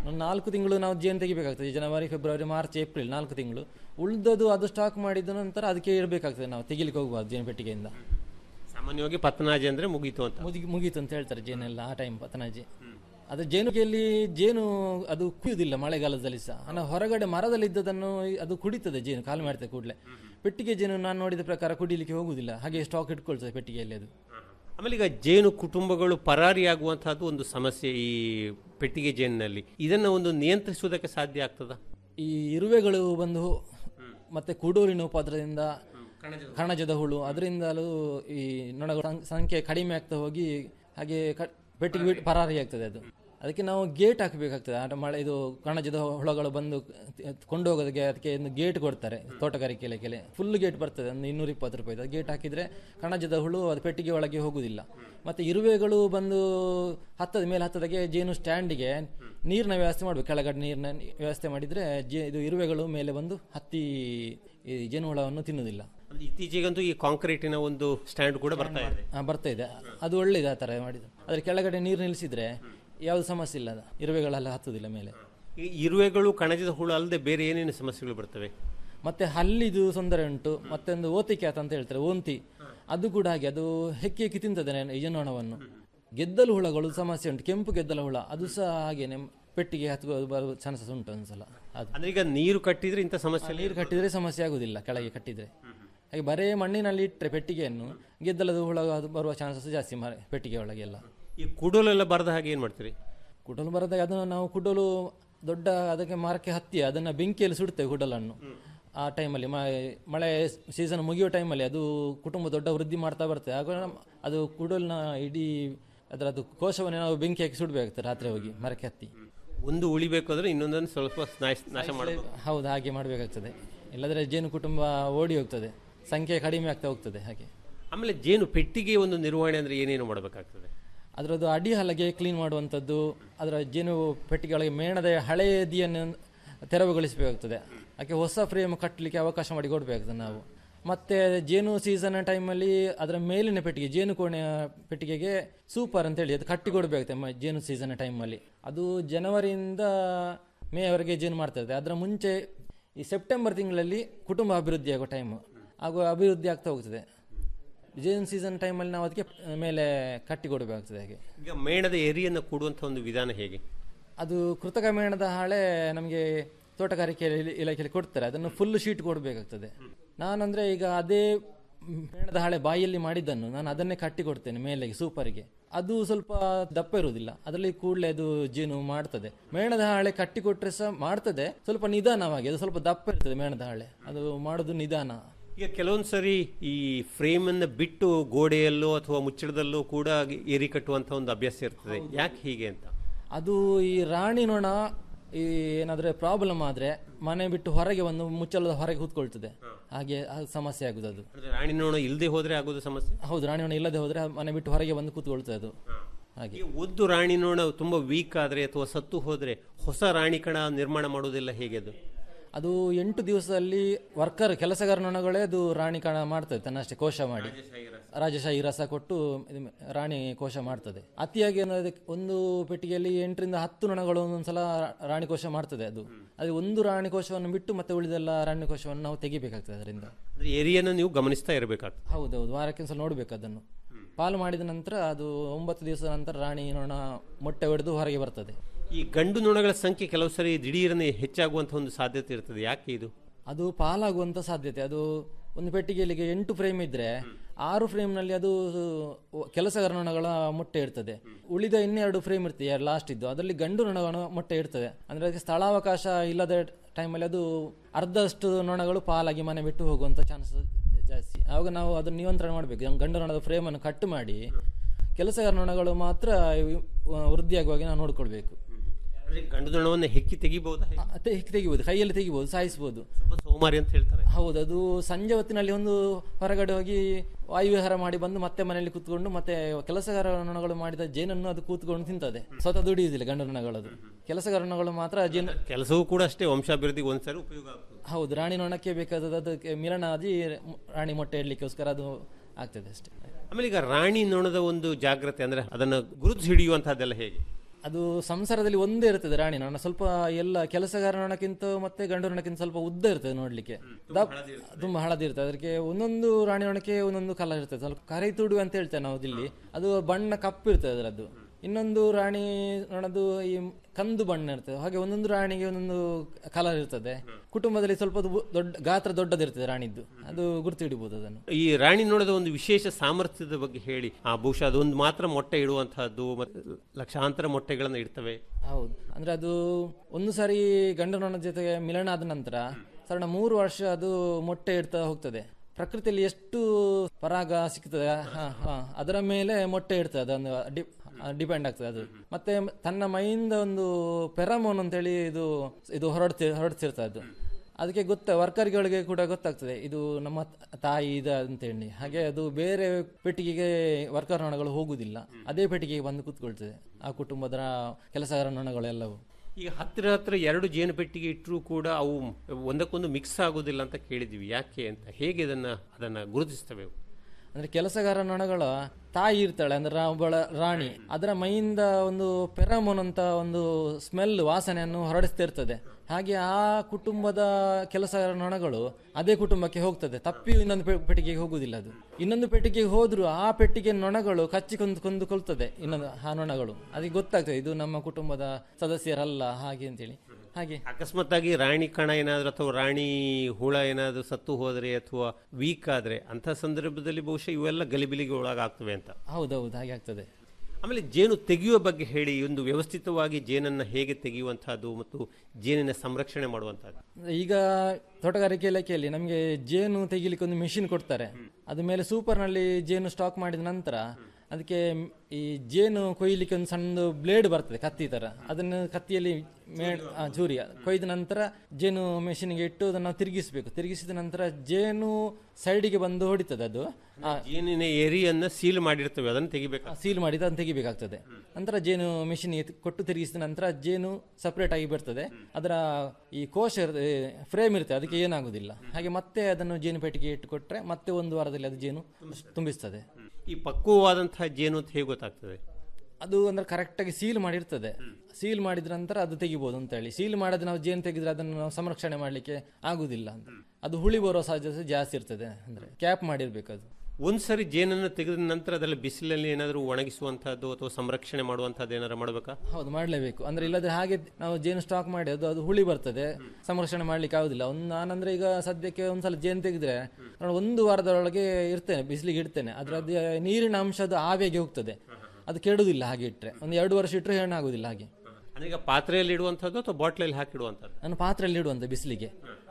ಒಂದು ನಾಲ್ಕು ತಿಂಗಳು ನಾವು ಜೇನು ತೆಗಿಬೇಕಾಗ್ತದೆ ಜನವರಿ ಫೆಬ್ರವರಿ ಮಾರ್ಚ್ ಏಪ್ರಿಲ್ ನಾಲ್ಕು ತಿಂಗಳು ಉಳಿದದು ಅದು ಸ್ಟಾಕ್ ಮಾಡಿದ ನಂತರ ಅದಕ್ಕೆ ಇರಬೇಕಾಗ್ತದೆ ನಾವು ತೆಗಿಲಿಕ್ಕೆ ಹೋಗ್ಬಾರ್ದು ಜೇನು ಪೆಟ್ಟಿಗೆಯಿಂದ ಸಾಮಾನ್ಯವಾಗಿ ಪತನಾಜಿ ಅಂದ್ರೆ ಮುಗೀತು ಅಂತ ಮುಗಿ ಮುಗೀತು ಅಂತ ಹೇಳ್ತಾರೆ ಜೇನೆಲ್ಲ ಆ ಟೈಮ್ ಪತನಾಜಿ ಅದು ಜೇನುಗೆಯಲ್ಲಿ ಜೇನು ಅದು ಕುಯ್ಯುವುದಿಲ್ಲ ಮಳೆಗಾಲದಲ್ಲಿ ಸಹ ಅನ್ನ ಹೊರಗಡೆ ಮರದಲ್ಲಿ ಇದ್ದದನ್ನು ಅದು ಕುಡಿತದೆ ಜೇನು ಕಾಲು ಮಾಡ್ತದೆ ಕೂಡಲೇ ಪೆಟ್ಟಿಗೆ ಜೇನು ನಾನು ನೋಡಿದ ಪ್ರಕಾರ ಕುಡಿಲಿಕ್ಕೆ ಹೋಗುವುದಿಲ್ಲ ಹಾಗೆ ಸ್ಟಾಕ್ ಇಟ್ಕೊಳ್ತದೆ ಪೆಟ್ಟಿಗೆಯಲ್ಲಿ ಅದು ಆಮೇಲೆ ಈಗ ಜೇನು ಕುಟುಂಬಗಳು ಪರಾರಿಯಾಗುವಂತಹದ್ದು ಒಂದು ಸಮಸ್ಯೆ ಈ ಪೆಟ್ಟಿಗೆ ಜೇನಿನಲ್ಲಿ ಇದನ್ನ ಒಂದು ನಿಯಂತ್ರಿಸುವುದಕ್ಕೆ ಸಾಧ್ಯ ಆಗ್ತದ ಈ ಇರುವೆಗಳು ಬಂದು ಮತ್ತೆ ಕುಡೂರಿನ ಉಪದ್ರದಿಂದ ಕಣಜದ ಹುಳು ಅದರಿಂದಲೂ ಈ ನೊಣಗಳ ಸಂ- ಸಂಖ್ಯೆ ಕಡಿಮೆ ಆಗ್ತಾ ಹೋಗಿ ಹಾಗೆ ಕ- ಪೆಟ್ಟಿಗೆ ಬಿಟ್ಟು ಪರಾರಿ ಆಗ್ತದೆ ಅದು ಅದಕ್ಕೆ ನಾವು ಗೇಟ್ ಹಾಕಬೇಕಾಗ್ತದೆ ಆ ಮಳೆ ಇದು ಕಣಜದ ಹುಳಗಳು ಬಂದು ಕೊಂಡೋಗೋದಕ್ಕೆ ಅದಕ್ಕೆ ಒಂದು ಗೇಟ್ ಕೊಡ್ತಾರೆ ತೋಟಗಾರಿಕೆ ಇಲಾಖೆಯಲ್ಲಿ ಫುಲ್ ಗೇಟ್ ಬರ್ತದೆ ಒಂದು ಇನ್ನೂರ ಇಪ್ಪತ್ತು ರೂಪಾಯಿ ಗೇಟ್ ಹಾಕಿದ್ರೆ ಕಣಜದ ಹುಳು ಅದು ಪೆಟ್ಟಿಗೆ ಒಳಗೆ ಹೋಗುದಿಲ್ಲ ಮತ್ತೆ ಇರುವೆಗಳು ಬಂದು ಹತ್ತದ ಮೇಲೆ ಹತ್ತದಾಗೆ ಜೇನು ಸ್ಟ್ಯಾಂಡಿಗೆ ನೀರಿನ ವ್ಯವಸ್ಥೆ ಮಾಡಬೇಕು ಕೆಳಗಡೆ ನೀರಿನ ವ್ಯವಸ್ಥೆ ಮಾಡಿದ್ರೆ ಜೇ ಇದು ಇರುವೆಗಳು ಮೇಲೆ ಬಂದು ಹತ್ತಿ ಈ ಜೇನುಹುಳವನ್ನು ತಿನ್ನುವುದಿಲ್ಲ ಅಂದ್ರೆ ಇತ್ತೀಚೆಗಂತೂ ಈ ಕಾಂಕ್ರೀಟಿನ ಒಂದು ಸ್ಟ್ಯಾಂಡ್ ಕೂಡ ಬರ್ತಾ ಇದೆ ಆ, ಬರ್ತಾ ಇದೆ ಅದು ಒಳ್ಳೇದು ಆ ಥರ ಮಾಡಿದ್ದು ಅದ್ರ ಕೆಳಗಡೆ ನೀರು ನಿಲ್ಲಿಸಿದ್ರೆ ಯಾವುದು ಸಮಸ್ಯೆ ಇಲ್ಲ ಅದು. ಇರುವೆಗಳೆಲ್ಲ ಹತ್ತುದಿಲ್ಲ ಮೇಲೆ ಈ ಇರುವೆಗಳು ಕಣಜದ ಹುಳು ಅಲ್ಲದೆ ಬೇರೆ ಏನೇನು ಸಮಸ್ಯೆಗಳು ಬರ್ತವೆ ಮತ್ತೆ ಹಲ್ಲಿದು ತೊಂದರೆ ಉಂಟು ಮತ್ತೊಂದು ಓತಿಕ್ಯಾತ ಅಂತ ಹೇಳ್ತಾರೆ ಓಂತಿ ಅದು ಕೂಡ ಹಾಗೆ ಅದು ಹೆಕ್ಕಿ ಹೆಕ್ಕಿ ತಿಂತದೆ ಈ ಜೇನುನೊಣವನ್ನು ಗೆದ್ದಲು ಹುಳಗಳು ಸಮಸ್ಯೆ ಉಂಟು ಕೆಂಪು ಗೆದ್ದಲ ಹುಳ ಅದು ಸಹ ಹಾಗೇನೆ ಪೆಟ್ಟಿಗೆ ಹತ್ತು ಬರುವ ಚಾನ್ಸಸ್ ಉಂಟು ಒಂದ್ಸಲ ಅದು ಅಂದ್ರೆ ಈಗ ನೀರು ಕಟ್ಟಿದ್ರೆ ಇಂಥ ಸಮಸ್ಯೆ ನೀರು ಕಟ್ಟಿದ್ರೆ ಸಮಸ್ಯೆ ಆಗುದಿಲ್ಲ ಕೆಳಗೆ ಕಟ್ಟಿದ್ರೆ ಹಾಗೆ ಬರೇ ಮಣ್ಣಿನಲ್ಲಿ ಇಟ್ಟರೆ ಪೆಟ್ಟಿಗೆಯನ್ನು ಗೆದ್ದಲದ ಹುಳ ಅದು ಬರುವ ಚಾನ್ಸಸ್ ಜಾಸ್ತಿ ಮ ಪೆಟ್ಟಿಗೆ ಒಳಗೆಲ್ಲ ಈ ಕುಡಲೆಲ್ಲ ಬರದ ಹಾಗೆ ಏನ್ ಮಾಡ್ತೀರಿ ಕುಡಲು ಬರದಾಗ ಅದನ್ನು ನಾವು ಕುಡಲು ದೊಡ್ಡ ಅದಕ್ಕೆ ಮರಕ್ಕೆ ಹತ್ತಿ ಅದನ್ನು ಬೆಂಕಿಯಲ್ಲಿ ಸುಡ್ತೇವೆ ಕುಡಲನ್ನು ಆ ಟೈಮಲ್ಲಿ ಮಳೆ ಸೀಸನ್ ಮುಗಿಯೋ ಟೈಮಲ್ಲಿ ಅದು ಕುಟುಂಬ ದೊಡ್ಡ ವೃದ್ಧಿ ಮಾಡ್ತಾ ಬರ್ತದೆ ಆಗ ನಮ್- ಅದು ಕುಡಲ್ನ ಇಡೀ ಅದರದ್ದು ಕೋಶವನ್ನು ನಾವು ಬೆಂಕಿ ಹಾಕಿ ಸುಡಬೇಕಾಗ್ತದೆ ರಾತ್ರಿ ಹೋಗಿ ಮರಕ್ಕೆ ಹತ್ತಿ ಒಂದು ಉಳಿಬೇಕಾದ್ರೆ ಇನ್ನೊಂದನ್ನು ಸ್ವಲ್ಪ ನಾಶ- ನಾಶ ಮಾಡಬೇಕು ಹೌದು ಹಾಗೆ ಮಾಡಬೇಕಾಗ್ತದೆ ಇಲ್ಲದ್ರೆ ಜೇನು ಕುಟುಂಬ ಓಡಿ ಹೋಗ್ತದೆ ಸಂಖ್ಯೆ ಕಡಿಮೆ ಆಗ್ತಾ ಹೋಗ್ತದೆ ಹಾಗೆ ಆಮೇಲೆ ಜೇನು ಪೆಟ್ಟಿಗೆ ಒಂದು ನಿರ್ವಹಣೆ ಅಂದ್ರೆ ಏನೇನು ಮಾಡಬೇಕಾಗ್ತದೆ ಅದರದ್ದು ಅಡಿ ಹಲಗೆ ಕ್ಲೀನ್ ಮಾಡುವಂಥದ್ದು ಅದರ ಜೇನು ಪೆಟ್ಟಿಗೆಗಳಿಗೆ ಮೇಣದ ಹಳೆಯದಿಯನ್ನು ತೆರವುಗೊಳಿಸಬೇಕಾಗ್ತದೆ ಅದಕ್ಕೆ ಹೊಸ ಫ್ರೇಮ್ ಕಟ್ಟಲಿಕ್ಕೆ ಅವಕಾಶ ಮಾಡಿ ಕೊಡಬೇಕಾಗ್ತದೆ ನಾವು ಮತ್ತೆ ಜೇನು ಸೀಸನ್ ಟೈಮಲ್ಲಿ ಅದರ ಮೇಲಿನ ಪೆಟ್ಟಿಗೆ ಜೇನು ಕೋಣೆಯ ಪೆಟ್ಟಿಗೆಗೆ ಸೂಪರ್ ಅಂತೇಳಿ ಅದು ಕಟ್ಟಿ ಕೊಡಬೇಕಾಗ್ತದೆ ಮ- ಜೇನು ಸೀಸನ್ ಟೈಮಲ್ಲಿ ಅದು ಜನವರಿಯಿಂದ ಮೇವರೆಗೆ ಜೇನು ಮಾಡ್ತದೆ ಅದರ ಮುಂಚೆ ಈ ಸೆಪ್ಟೆಂಬರ್ ತಿಂಗಳಲ್ಲಿ ಕುಟುಂಬ ಅಭಿವೃದ್ಧಿ ಆಗೋ ಟೈಮು ಹಾಗೂ ಅಭಿವೃದ್ಧಿ ಆಗ್ತಾ ಹೋಗ್ತದೆ ಜೇನು ಸೀಸನ್ ಟೈಮಲ್ಲಿ ನಾವು ಅದಕ್ಕೆ ಮೇಲೆ ಕಟ್ಟಿ ಕೊಡಬೇಕಾಗ್ತದೆ ಹಾಗೆ ಈಗ ಮೇಣದ ಎರಿಯನ್ನು ಕೂಡುವಂತ ಒಂದು ವಿಧಾನ ಹೇಗೆ ಅದು ಕೃತಕ ಮೇಣದ ಹಾಳೆ ನಮಗೆ ತೋಟಗಾರಿಕೆ ಇಲ- ಇಲಾಖೆಯಲ್ಲಿ ಕೊಡ್ತಾರೆ ಅದನ್ನು ಫುಲ್ ಶೀಟ್ ಕೊಡಬೇಕಾಗ್ತದೆ ನಾನಂದ್ರೆ ಈಗ ಅದೇ ಮೇಣದ ಹಾಳೆ ಬಾಯಿಯಲ್ಲಿ ಮಾಡಿದ್ದನ್ನು ನಾನು ಅದನ್ನೇ ಕಟ್ಟಿ ಕೊಡ್ತೇನೆ ಮೇಲೆಗೆ ಸೂಪರಿಗೆ ಅದು ಸ್ವಲ್ಪ ದಪ್ಪ ಇರುವುದಿಲ್ಲ ಅದರಲ್ಲಿ ಕೂಡಲೇ ಅದು ಜೇನು ಮಾಡ್ತದೆ ಮೇಣದ ಹಾಳೆ ಕಟ್ಟಿ ಕೊಟ್ರೆ ಸಹ ಮಾಡ್ತದೆ ಸ್ವಲ್ಪ ನಿಧಾನವಾಗಿ ಅದು ಸ್ವಲ್ಪ ದಪ್ಪ ಇರ್ತದೆ ಮೇಣದ ಹಾಳೆ ಅದು ಮಾಡೋದು ನಿಧಾನ ಈಗ ಕೆಲವೊಂದು ಸರಿ ಈ ಫ್ರೇಮ್ ಅನ್ನ ಬಿಟ್ಟು ಗೋಡೆಯಲ್ಲೋ ಅಥವಾ ಮುಚ್ಚಳದಲ್ಲೋ ಕೂಡ ಏರಿ ಕಟ್ಟುವಂತ ಒಂದು ಅಭ್ಯಾಸ ಇರ್ತದೆ ಯಾಕೆ ಹೀಗೆ ಅಂತ ಅದು ಈ ರಾಣಿ ನೊಣ ಈ ಏನಾದ್ರೆ ಪ್ರಾಬ್ಲಮ್ ಆದ್ರೆ ಮನೆ ಬಿಟ್ಟು ಹೊರಗೆ ಒಂದು ಮುಚ್ಚಳದ ಹೊರಗೆ ಕೂತ್ಕೊಳ್ತದೆ ಹಾಗೆ ಅದು ಸಮಸ್ಯೆ ಆಗುದು ಅದು ಅಂದ್ರೆ ರಾಣಿ ನೋಣ ಇಲ್ಲದೆ ಹೋದ್ರೆ ಆಗೋದು ಸಮಸ್ಯೆ ಹೌದು ರಾಣಿ ನೊಣ ಇಲ್ಲದೆ ಹೋದ್ರೆ ಮನೆ ಬಿಟ್ಟು ಹೊರಗೆ ಬಂದು ಕೂತ್ಕೊಳ್ತದೆ ಅದು ಹಾಗೆ ಈ ಒಂದು ರಾಣಿ ನೋಣ ತುಂಬಾ ವೀಕ್ ಆದ್ರೆ ಅಥವಾ ಸತ್ತು ಹೋದ್ರೆ ಹೊಸ ರಾಣಿ ಕಣ ನಿರ್ಮಾಣ ಮಾಡೋದಿಲ್ಲ ಹೇಗೆ ಅದು ಅದು ಎಂಟು ದಿವಸದಲ್ಲಿ ವರ್ಕರ್ ಕೆಲಸಗಾರ ನೊಣಗಳೇ ಅದು ರಾಣಿ ಕಣ ಮಾಡ್ತದೆ ತನ್ನಷ್ಟೇ ಕೋಶ ಮಾಡಿ ರಾಜಶಾಹಿ ರಸ ಕೊಟ್ಟು ಇದು ರಾಣಿ ಕೋಶ ಮಾಡ್ತದೆ ಅತಿಯಾಗಿ ಅನ್ನೋದು ಒಂದು ಪೆಟ್ಟಿಗೆಯಲ್ಲಿ ಎಂಟರಿಂದ ಹತ್ತು ನೊಣಗಳು ಒಂದೊಂದ್ಸಲ ರಾಣಿ ಕೋಶ ಮಾಡ್ತದೆ ಅದು ಅದು ಒಂದು ರಾಣಿ ಕೋಶವನ್ನು ಬಿಟ್ಟು ಮತ್ತೆ ಉಳಿದೆಲ್ಲ ರಾಣಿ ಕೋಶವನ್ನು ನಾವು ತೆಗಿಬೇಕಾಗ್ತದೆ ಅದರಿಂದ ಅಂದ್ರೆ ಏರಿಯನ್ನು ನೀವು ಗಮನಿಸ್ತಾ ಇರಬೇಕಾಗ್ತದೆ ಹೌದೌದು ವಾರಕ್ಕೆ ಒಂದ್ಸಲ ನೋಡ್ಬೇಕು ಅದನ್ನು ಪಾಲು ಮಾಡಿದ ನಂತರ ಅದು ಒಂಬತ್ತು ದಿವಸದ ನಂತರ ರಾಣಿ ನೊಣ ಮೊಟ್ಟೆ ಹೊಡೆದು ಹೊರಗೆ ಬರ್ತದೆ ಈ ಗಂಡು ನೊಣಗಳ ಸಂಖ್ಯೆ ಕೆಲವು ಸರಿ ದಿಢೀರನೆ ಹೆಚ್ಚಾಗುವಂತ ಒಂದು ಸಾಧ್ಯತೆ ಇರ್ತದೆ ಯಾಕೆ ಇದು ಅದು ಪಾಲಾಗುವಂತ ಸಾಧ್ಯತೆ ಅದು ಒಂದು ಪೆಟ್ಟಿಗೆಯಲ್ಲಿಗೆ ಎಂಟು ಫ್ರೇಮ್ ಇದ್ರೆ ಆರು ಫ್ರೇಮ್ನಲ್ಲಿ ಅದು ಕೆಲಸಗಾರ ನೊಣಗಳ ಮೊಟ್ಟೆ ಇರ್ತದೆ ಉಳಿದ ಇನ್ನೆರಡು ಫ್ರೇಮ್ ಇರ್ತದೆ ಲಾಸ್ಟ್ ಇದ್ದು ಅದರಲ್ಲಿ ಗಂಡು ನೊಣಗಳ ಮೊಟ್ಟೆ ಇರ್ತದೆ ಅಂದ್ರೆ ಅದಕ್ಕೆ ಸ್ಥಳಾವಕಾಶ ಇಲ್ಲದ ಟೈಮಲ್ಲಿ ಅದು ಅರ್ಧಷ್ಟು ನೊಣಗಳು ಪಾಲಾಗಿ ಮನೆ ಬಿಟ್ಟು ಹೋಗುವಂತ ಚಾನ್ಸಸ್ ಜಾಸ್ತಿ ಆವಾಗ ನಾವು ಅದನ್ನು ನಿಯಂತ್ರಣ ಮಾಡಬೇಕು ಗಂಡು ನೊಣದ ಫ್ರೇಮನ್ನು ಕಟ್ ಮಾಡಿ ಕೆಲಸಗಾರ ನೊಣಗಳು ಮಾತ್ರ ಇವ್- ವೃದ್ಧಿಯಾಗುವಾಗ ನಾವು ನೋಡ್ಕೊಳ್ಬೇಕು ಅಂದ್ರೆ ಗಂಡು ನೊಣವನ್ನು ಹೆಕ್ಕಿ ತೆಗಿಬಹುದಾ ಹೇಗೆ? ಅತ್ತೆ ಹಿಕ್ಕಿ ತೆಗಿಬೋದು ಕೈಯಲ್ಲಿ ತೆಗಿಬೋದು ಸಾಯಿಸ್ಬೋದು ಸ್ವಲ್ಪ ಸೋಮಾರಿ ಅಂತ ಹೇಳ್ತಾರೆ ಹೌದು ಅದು ಸಂಜೆ ಹೊತ್ತಿನಲ್ಲಿ ಒಂದು ಹೊರಗಡೆ ಹೋಗಿ ವಾಯುವಿಹಾರ ಮಾಡಿ ಬಂದು ಮತ್ತೆ ಮನೆಯಲ್ಲಿ ಕೂತ್ಕೊಂಡು ಮತ್ತೆ ಕೆಲಸಗಾರ ನೊಣಗಳು ಮಾಡಿದ ಜೇನನ್ನು ಅದು ಕೂತ್ಕೊಂಡು ತಿಂತದೆ ಸ್ವತಃ ದುಡಿಯುವುದಿಲ್ಲ ಗಂಡು ನೊಣಗಳದು ಕೆಲಸಗಾರ ನೊಣಗಳು ಮಾತ್ರ ಜೇನು ಕೆಲಸವೂ ಕೂಡ ಅಷ್ಟೇ ವಂಶಾಭಿವೃದ್ಧಿಗೆ ಒಂದ್ಸರಿ ಉಪಯೋಗ ಆಗ್ತದೆ ಹೌದು ರಾಣಿ ನೊಣಕ್ಕೆ ಬೇಕಾದದ್ದು ಅದಕ್ಕೆ ಮಿಲನ ಆಗಿ ರಾಣಿ ಮೊಟ್ಟೆ ಇಡ್ಲಿಕ್ಕೋಸ್ಕರ ಅದು ಆಗ್ತದೆ ಅಷ್ಟೇ ಆಮೇಲೆ ಈಗ ರಾಣಿ ನೊಣದ ಒಂದು ಜಾಗ್ರತೆ ಅಂದ್ರೆ ಅದನ್ನು ಗುರುತು ಹಿಡಿಯುವಂತಹದ್ದೆಲ್ಲ ಹೇಗೆ ಅದು ಸಂಸಾರದಲ್ಲಿ ಒಂದೇ ಇರ್ತದೆ ರಾಣಿ ನೊಣ ಸ್ವಲ್ಪ ಎಲ್ಲ ಕೆಲಸಗಾರ ನೊಣಕ್ಕಿಂತ ಮತ್ತೆ ಗಂಡು ನೊಣಕ್ಕಿಂತ ಸ್ವಲ್ಪ ಉದ್ದ ಇರ್ತದೆ ನೋಡ್ಲಿಕ್ಕೆ ದಪ್- ತುಂಬಾ ಹಳದಿ ಇರ್ತದೆ ಅದಕ್ಕೆ ಒಂದೊಂದು ರಾಣಿ ನೊಣಕ್ಕೆ ಒಂದೊಂದು ಕಲರ್ ಇರ್ತದೆ ಸ್ವಲ್ಪ ಕರೈ ತುಡು ಅಂತ ಹೇಳ್ತೇವೆ ನಾವು ಇಲ್ಲಿ ಅದು ಬಣ್ಣ ಕಪ್ಪು ಇರ್ತದೆ ಅದರದ್ದು ಇನ್ನೊಂದು ರಾಣಿ ನೊಣದು ಈ ಕಂದು ಬಣ್ಣ ಇರ್ತದೆ ಹಾಗೆ ಒಂದೊಂದು ರಾಣಿಗೆ ಒಂದೊಂದು ಕಲರ್ ಇರ್ತದೆ ಕುಟುಂಬದಲ್ಲಿ ಸ್ವಲ್ಪ ಅದು ದೊಡ್ಡ ಗಾತ್ರ ದೊಡ್ಡದಿರ್ತದೆ ರಾಣಿದ್ದು ಅದು ಗುರ್ತು ಹಿಡಿಬಹುದು ಅದನ್ನು ಈ ರಾಣಿ ನೋಡದ ಒಂದು ವಿಶೇಷ ಸಾಮರ್ಥ್ಯದ ಬಗ್ಗೆ ಹೇಳಿ ಆ ಬಹುಶಃ ಅದೊಂದು ಮಾತ್ರ ಮೊಟ್ಟೆ ಇಡುವಂತಹದ್ದು ಮತ್ತೆ ಲಕ್ಷಾಂತರ ಮೊಟ್ಟೆಗಳನ್ನು ಇಡ್ತವೆ ಹೌದು ಅಂದ್ರೆ ಅದು ಒಂದು ಸಾರಿ ಗಂಡು ನೊಣದ ಜೊತೆಗೆ ಮಿಲನ ಆದ ನಂತರ ಸಾಧಾರಣ ಮೂರು ವರ್ಷ ಅದು ಮೊಟ್ಟೆ ಇಡ್ತಾ ಹೋಗ್ತದೆ ಪ್ರಕೃತಿಯಲ್ಲಿ ಎಷ್ಟು ಪರಾಗ ಸಿಗ್ತದೆ ಹ, ಹ, ಅದರ ಮೇಲೆ ಮೊಟ್ಟೆ ಇಡ್ತದೆ ಅದೊಂದು ಡಿಪೆಂಡ್ ಆಗ್ತದೆ ಅದು ಮತ್ತೆ ತನ್ನ ಮೈಯಿಂದ ಒಂದು ಪೆರಮೋನ್ ಅಂತೇಳಿ ಇದು ಇದು ಹೊರಡ್ತಿ ಹೊರಡ್ತಿರ್ತದೆ ಅದು ಅದಕ್ಕೆ ಗೊತ್ತ ವರ್ಕರ್ಗಳಿಗೆ ಕೂಡ ಗೊತ್ತಾಗ್ತದೆ ಇದು ನಮ್ಮ ತಾಯಿ ಇದ ಅಂತೇಳಿ ಹಾಗೆ ಅದು ಬೇರೆ ಪೆಟ್ಟಿಗೆಗೆ ವರ್ಕರ್ ನೊಣಗಳು ಹೋಗುದಿಲ್ಲ ಅದೇ ಪೆಟ್ಟಿಗೆಗೆ ಬಂದು ಕೂತ್ಕೊಳ್ತದೆ ಆ ಕುಟುಂಬದ ಕೆಲಸಗಾರ ನೊಣಗಳೆಲ್ಲವೂ ಈಗ ಹತ್ತಿರ ಹತ್ತಿರ ಎರಡು ಜೇನು ಪೆಟ್ಟಿಗೆ ಇಟ್ಟರೂ ಕೂಡ ಅವು ಒಂದಕ್ಕೊಂದು ಮಿಕ್ಸ್ ಆಗೋದಿಲ್ಲ ಅಂತ ಕೇಳಿದ್ವಿ ಯಾಕೆ ಅಂತ ಹೇಗೆ ಇದನ್ನ ಅದನ್ನ ಗುರುತಿಸ್ತವೆ ಅವು? ಅಂದ್ರೆ ಕೆಲಸಗಾರ ನೊಣಗಳ ತಾಯಿ ಇರ್ತಾಳೆ ಅಂದ್ರೆ ರಾ- ಒಬ್ಬಳ ರಾಣಿ ಅದರ ಮೈಯಿಂದ ಒಂದು ಪೆರಮೋನ್ ಅಂತ ಒಂದು ಸ್ಮೆಲ್ ವಾಸನೆಯನ್ನು ಹೊರಡಿಸ್ತಿರ್ತದೆ ಹಾಗೆ ಆ ಕುಟುಂಬದ ಕೆಲಸಗಾರ ನೊಣಗಳು ಅದೇ ಕುಟುಂಬಕ್ಕೆ ಹೋಗ್ತದೆ ತಪ್ಪಿ ಇನ್ನೊಂದು ಪೆ- ಪೆಟ್ಟಿಗೆಗೆ ಹೋಗುದಿಲ್ಲ ಅದು ಇನ್ನೊಂದು ಪೆಟ್ಟಿಗೆಗೆ ಹೋದ್ರು ಆ ಪೆಟ್ಟಿಗೆ ನೊಣಗಳು ಕಚ್ಚಿ ಕೊಂದು ಕೊಂದು ಕೊಲ್ತದೆ ಇನ್ನೊಂದು ಆ ನೊಣಗಳು ಅದಕ್ಕೆ ಗೊತ್ತಾಗ್ತದೆ ಇದು ನಮ್ಮ ಕುಟುಂಬದ ಸದಸ್ಯರಲ್ಲ ಹಾಗೆ ಅಂತೇಳಿ ಹಾಗೆ ಅಕಸ್ಮಾತ್ ಆಗಿ ರಾಣಿ ಕಣ ಏನಾದ್ರೂ ಅಥವಾ ರಾಣಿ ಹುಳ ಏನಾದ್ರೂ ಸತ್ತು ಹೋದ್ರೆ ಅಥವಾ ವೀಕ್ ಆದ್ರೆ ಅಂತ ಸಂದರ್ಭದಲ್ಲಿ ಬಹುಶಃ ಇವೆಲ್ಲ ಗಲಿಬಿಲಿಗೆ ಒಳಗಾಗ್ತವೆ ಅಂತ ಹೌದೌದು ಹಾಗೆ ಆಗ್ತದೆ ಆಮೇಲೆ ಜೇನು ತೆಗೆಯುವ ಬಗ್ಗೆ ಹೇಳಿ ಒಂದು ವ್ಯವಸ್ಥಿತವಾಗಿ ಜೇನನ್ನ ಹೇಗೆ ತೆಗೆಯುವಂತಹದ್ದು ಮತ್ತು ಜೇನಿನ ಸಂರಕ್ಷಣೆ ಮಾಡುವಂತಹದ್ದು ಈಗ ತೋಟಗಾರಿಕೆ ಇಲಾಖೆಯಲ್ಲಿ ನಮಗೆ ಜೇನು ತೆಗಿಲಿಕ್ಕೆ ಒಂದು ಮೆಷಿನ್ ಕೊಡ್ತಾರೆ ಅದ ಮೇಲೆ ಸೂಪರ್ನಲ್ಲಿ ಜೇನು ಸ್ಟಾಕ್ ಮಾಡಿದ ನಂತರ ಅದಕ್ಕೆ ಮ್- ಈ ಜೇನು ಕೊಯ್ಲಿಕ್ಕೆ ಒಂದು ಸಣ್ಣ ಬ್ಲೇಡ್ ಬರ್ತದೆ ಕತ್ತಿ ತರ ಅದನ್ನು ಕತ್ತಿಯಲ್ಲಿ ಮೇ ಆ, ಚೂರಿ ಕೊಯ್ದ ನಂತರ ಜೇನು ಮೆಷಿನ್ಗೆ ಇಟ್ಟು ಅದನ್ನು ನಾವು ತಿರುಗಿಸಬೇಕು ತಿರುಗಿಸಿದ ನಂತರ ಜೇನು ಸೈಡಿಗೆ ಬಂದು ಹೊಡಿತದೆ ಅದು ಆ, ಜೇನಿನ ಏರಿಯನ್ನ ಸೀಲ್ ಮಾಡಿರ್ತವೆ ಅದನ್ನು ತೆಗಿಬೇಕು ಸೀಲ್ ಮಾಡಿ ಅದನ್ನು ತೆಗಿಬೇಕಾಗ್ತದೆ ನಂತರ ಜೇನು ಮೆಷಿನ್ ಕೊಟ್ಟು ತಿರುಗಿಸಿದ ನಂತರ ಜೇನು ಸಪರೇಟ್ ಆಗಿ ಬರ್ತದೆ ಅದರ ಈ ಕೋಶ ಫ್ರೇಮ್ ಇರುತ್ತೆ ಅದಕ್ಕೆ ಏನಾಗುದಿಲ್ಲ ಹಾಗೆ ಮತ್ತೆ ಅದನ್ನು ಜೇನು ಪೆಟ್ಟಿಗೆ ಇಟ್ಟುಕೊಟ್ರೆ ಮತ್ತೆ ಒಂದು ವಾರದಲ್ಲಿ ಅದು ಜೇನು ತುಂಬಿಸ್ತದೆ ಈ ಪಕ್ವವಾದಂತಹ ಜೇನು ಅಂತ ಹೇಗೆ ಗೊತ್ತಾಗ್ತದೆ ಅದು ಅಂದ್ರೆ ಕರೆಕ್ಟಾಗಿ ಸೀಲ್ ಮಾಡಿರ್ತದೆ ಸೀಲ್ ಮಾಡಿದ ನಂತರ ಅದು ತೆಗಿಬೋದು ಅಂತ ಹೇಳಿ ಸೀಲ್ ಮಾಡದೆ ನಾವು ಜೇನು ತೆಗೆದ್ರೆ ಅದನ್ನು ನಾವು ಸಂರಕ್ಷಣೆ ಮಾಡಲಿಕ್ಕೆ ಆಗುದಿಲ್ಲ ಅಂತ ಅದು ಹುಳಿ ಬರೋ ಸಾಧ್ಯತೆ ಜಾಸ್ತಿ ಇರ್ತದೆ ಅಂದ್ರೆ ಕ್ಯಾಪ್ ಮಾಡಿರ್ಬೇಕು ಅದು ಒಂದ್ಸರಿ ಜೇನನ್ನು ತೆಗೆದ ನಂತರ ಅದರಲ್ಲಿ ಬಿಸಿಲಲ್ಲಿ ಏನಾದರೂ ಒಣಗಿಸುವಂತಹದ್ದು ಅಥವಾ ಸಂರಕ್ಷಣೆ ಮಾಡುವಂತಹದ್ದು ಏನಾದ್ರು ಮಾಡಬೇಕಾ ಹೌದು ಮಾಡಲೇಬೇಕು ಅಂದ್ರೆ ಇಲ್ಲದ್ರೆ ಹಾಗೆ ನಾವು ಜೇನು ಸ್ಟಾಕ್ ಮಾಡಿ ಅದು ಅದು ಹುಳಿ ಬರ್ತದೆ ಸಂರಕ್ಷಣೆ ಮಾಡ್ಲಿಕ್ಕೆ ಆಗುದಿಲ್ಲ ಒಂದು ನಾನಂದ್ರೆ ಈಗ ಸದ್ಯಕ್ಕೆ ಒಂದ್ಸಲ ಜೇನು ತೆಗೆದ್ರೆ ನಾನು ಒಂದು ವಾರದೊಳಗೆ ಇರ್ತೇನೆ ಬಿಸಿಲಿಗೆ ಇಡ್ತೇನೆ ಅದ್ರ ಅದು ನೀರಿನ ಅಂಶ ಅದು ಆವಿಯಾಗಿ ಹೋಗ್ತದೆ ಅದು ಕೆಡುದಿಲ್ಲ ಹಾಗೆ ಇಟ್ರೆ ಒಂದು ಎರಡು ವರ್ಷ ಇಟ್ಟರೆ ಏನು ಆಗುದಿಲ್ಲ ಹಾಗೆ ಅಂದ್ರೆ ಈಗ ಪಾತ್ರೆಯಲ್ಲಿ ಇಡುವಂತಹದ್ದು ಅಥವಾ ಬಾಟ್ಲಲ್ಲಿ ಹಾಕಿಡುವಂತಹದ್ದು ನಾನು ಪಾತ್ರೆಯಲ್ಲಿ ಇಡುವಂತ ಬಿಸಿಲಿಗೆ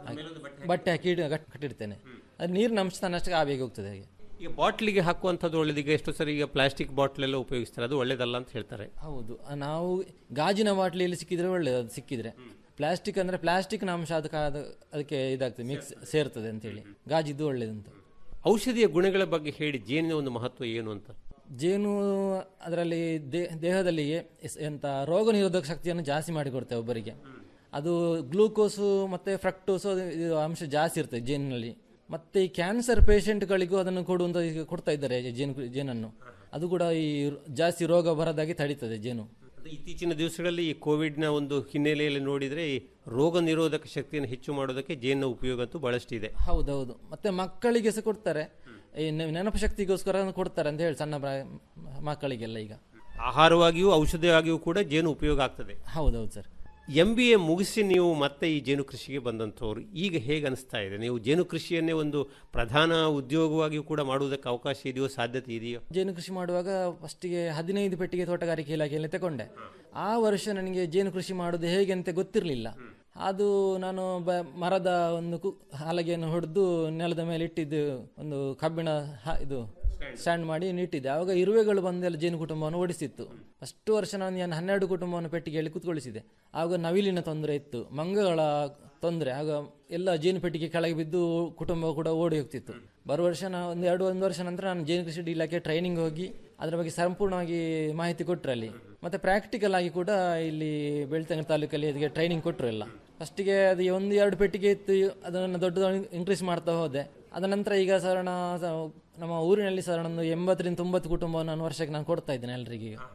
ಬಟ್ಟೆ ಹಾಕಿ ಇಡ್- ಕಟ್- ಕಟ್ಟಿಡ್ತೇನೆ ಅದು ನೀರಿನ ಅಂಶ ತನ್ನಷ್ಟಕ್ಕೆ ಆವಿಯಾಗಿ ಹೋಗ್ತದೆ ಹಾಗೆ ಈಗ ಬಾಟ್ಲಿಗೆ ಹಾಕುವಂಥದ್ದು ಒಳ್ಳೇದು ಈಗ ಎಷ್ಟು ಸರಿ ಈಗ ಪ್ಲಾಸ್ಟಿಕ್ ಬಾಟ್ಲ್ ಎಲ್ಲ ಉಪಯೋಗಿಸ್ತಾರೆ ಅದು ಒಳ್ಳೇದಲ್ಲ ಅಂತ ಹೇಳ್ತಾರೆ ಹೌದು ಆ, ನಾವು ಗಾಜಿನ ಬಾಟ್ಲಿಯಲ್ಲಿ ಸಿಕ್ಕಿದ್ರೆ ಒಳ್ಳೇದು ಅದು ಸಿಕ್ಕಿದ್ರೆ ಪ್ಲಾಸ್ಟಿಕ್ ಅಂದ್ರೆ ಪ್ಲಾಸ್ಟಿಕ್ನ ಅಂಶ ಅದಕ್ಕೆ ಅದು- ಅದಕ್ಕೆ ಇದಾಗ್ತದೆ ಮಿಕ್ಸ್ ಸೇರ್ತದೆ ಅಂತೇಳಿ ಗಾಜಿದ್ದು ಒಳ್ಳೇದಂತ ಔಷಧಿಯ ಗುಣಗಳ ಬಗ್ಗೆ ಹೇಳಿ ಜೇನಿನ ಒಂದು ಮಹತ್ವ ಏನು ಅಂತ ಜೇನು ಅದರಲ್ಲಿ ದೇಹದಲ್ಲಿ ಎಸ್- ಎಂತ ರೋಗ ನಿರೋಧಕ ಶಕ್ತಿಯನ್ನು ಜಾಸ್ತಿ ಮಾಡಿಕೊಡ್ತೇವೆ ಒಬ್ಬರಿಗೆ ಅದು ಗ್ಲೂಕೋಸು ಮತ್ತೆ ಫ್ರಕ್ಟೋಸು ಅದು ಇದು ಅಂಶ ಜಾಸ್ತಿ ಇರ್ತದೆ ಜೇನಿನಲ್ಲಿ ಮತ್ತೆ ಈ ಕ್ಯಾನ್ಸರ್ ಪೇಷಂಟ್ಗಳಿಗೂ ಅದನ್ನು ಕೊಡುವಂತ ಈಗ ಕೊಡ್ತಾ ಇದ್ದಾರೆ ಜೇನು ಜೇನನ್ನು ಅದು ಕೂಡ ಈ ಜಾಸ್ತಿ ರೋಗ ಬರದಾಗಿ ತಡೀತದೆ ಜೇನು ಅದು ಇತ್ತೀಚಿನ ದಿವಸಗಳಲ್ಲಿ ಈ ಕೋವಿಡ್ನ ಒಂದು ಹಿನ್ನೆಲೆಯಲ್ಲಿ ನೋಡಿದ್ರೆ ಈ ರೋಗ ನಿರೋಧಕ ಶಕ್ತಿಯನ್ನು ಹೆಚ್ಚು ಮಾಡೋದಕ್ಕೆ ಜೇನಿನ ಉಪಯೋಗ ಅಂತೂ ಬಹಳಷ್ಟಿದೆ ಹೌದೌದು ಮತ್ತೆ ಮಕ್ಕಳಿಗೆ ಸಹ ಕೊಡ್ತಾರೆ ಈ ನೆ- ನೆನಪು ಶಕ್ತಿಗೋಸ್ಕರ ಕೊಡ್ತಾರೆ ಅಂತ ಹೇಳಿ ಸಣ್ಣ ಪ್ರಾಯ ಮಕ್ಕಳಿಗೆಲ್ಲ ಈಗ ಆಹಾರವಾಗಿಯೂ ಔಷಧಿಯಾಗಿಯೂ ಕೂಡ ಜೇನು ಉಪಯೋಗ ಆಗ್ತದೆ ಹೌದೌದು ಸರ್ ಎಂ ಬಿ ಎ ಮುಗಿಸಿ ನೀವು ಮತ್ತೆ ಈ ಜೇನು ಕೃಷಿಗೆ ಬಂದಂಥವ್ರು ಈಗ ಹೇಗೆ ಅನಿಸ್ತಾ ಇದೆ ನೀವು ಜೇನು ಕೃಷಿಯನ್ನೇ ಒಂದು ಪ್ರಧಾನ ಉದ್ಯೋಗವಾಗಿಯೂ ಕೂಡ ಮಾಡುವುದಕ್ಕೆ ಅವಕಾಶ ಇದೆಯೋ ಸಾಧ್ಯತೆ ಇದೆಯೋ ಜೇನು ಕೃಷಿ ಮಾಡುವಾಗ ಫಸ್ಟಿಗೆ ಹದಿನೈದು ಪೆಟ್ಟಿಗೆ ತೋಟಗಾರಿಕೆ ಇಲಾಖೆಯಲ್ಲಿ ತಗೊಂಡೆ ಆ ವರ್ಷ ನನಗೆ ಜೇನು ಕೃಷಿ ಮಾಡೋದು ಹೇಗೆ ಅಂತ ಗೊತ್ತಿರಲಿಲ್ಲ ಅದು ನಾನು ಬ ಮರದ ಒಂದು ಕು ಹಲಗೆಯನ್ನು ಹೊಡೆದು ನೆಲದ ಮೇಲೆ ಇಟ್ಟಿದ್ದು ಒಂದು ಕಬ್ಬಿಣ ಹ- ಇದು ಸ್ಟ್ಯಾಂಡ್ ಮಾಡಿ ಇಟ್ಟಿದ್ದೆ ಆವಾಗ ಇರುವೆಗಳು ಬಂದೆಲ್ಲ ಜೇನು ಕುಟುಂಬವನ್ನು ಓಡಿಸಿತ್ತು ಅಷ್ಟು ವರ್ಷ ನಾನು ಏನು ಹನ್ನೆರಡು ಕುಟುಂಬವನ್ನು ಪೆಟ್ಟಿಗೆಯಲ್ಲಿ ಕುತ್ಕೊಳಿಸಿದೆ ಆಗ ನವಿಲಿನ ತೊಂದರೆ ಇತ್ತು ಮಂಗಗಳ ತೊಂದರೆ ಆಗ ಎಲ್ಲ ಜೇನು ಪೆಟ್ಟಿಗೆ ಕೆಳಗೆ ಬಿದ್ದು ಕುಟುಂಬ ಕೂಡ ಓಡಿ ಹೋಗ್ತಿತ್ತು ಬರುವ ವರ್ಷ ನಾನು ಒಂದು ಎರಡು ಒಂದು ವರ್ಷ ನಂತರ ನಾನು ಜೇನು ಕೃಷಿ ಇಲಾಖೆ ಟ್ರೈನಿಂಗ್ ಹೋಗಿ ಅದರ ಬಗ್ಗೆ ಸಂಪೂರ್ಣವಾಗಿ ಮಾಹಿತಿ ಕೊಟ್ಟರು ಅಲ್ಲಿ ಮತ್ತೆ ಪ್ರಾಕ್ಟಿಕಲ್ ಆಗಿ ಕೂಡ ಇಲ್ಲಿ ಬೆಳ್ತಂಗಡಿ ತಾಲೂಕಲ್ಲಿ ಅದಕ್ಕೆ ಟ್ರೈನಿಂಗ್ ಕೊಟ್ಟರು ಎಲ್ಲ ಫಸ್ಟಿಗೆ ಅದು ಒಂದು ಎರಡು ಪೆಟ್ಟಿಗೆ ಇತ್ತು ಅದನ್ನು ದೊಡ್ಡ ಇನ್ಕ್ರೀಸ್ ಮಾಡ್ತಾ ಹೋದೆ ಅದ ನಂತರ ಈಗ ಸಾಧಾರಣ ಸ- ನಮ್ಮ ಊರಿನಲ್ಲಿ ಸಾಧಾರಣ ಒಂದು ಎಂಬತ್ತರಿಂದ ತೊಂಬತ್ತು ಕುಟುಂಬವನ್ನು ನಾನು ವರ್ಷಕ್ಕೆ ನಾನು ಕೊಡ್ತಾ ಇದ್ದೇನೆ ಎಲ್ಲರಿಗೆ ಈಗ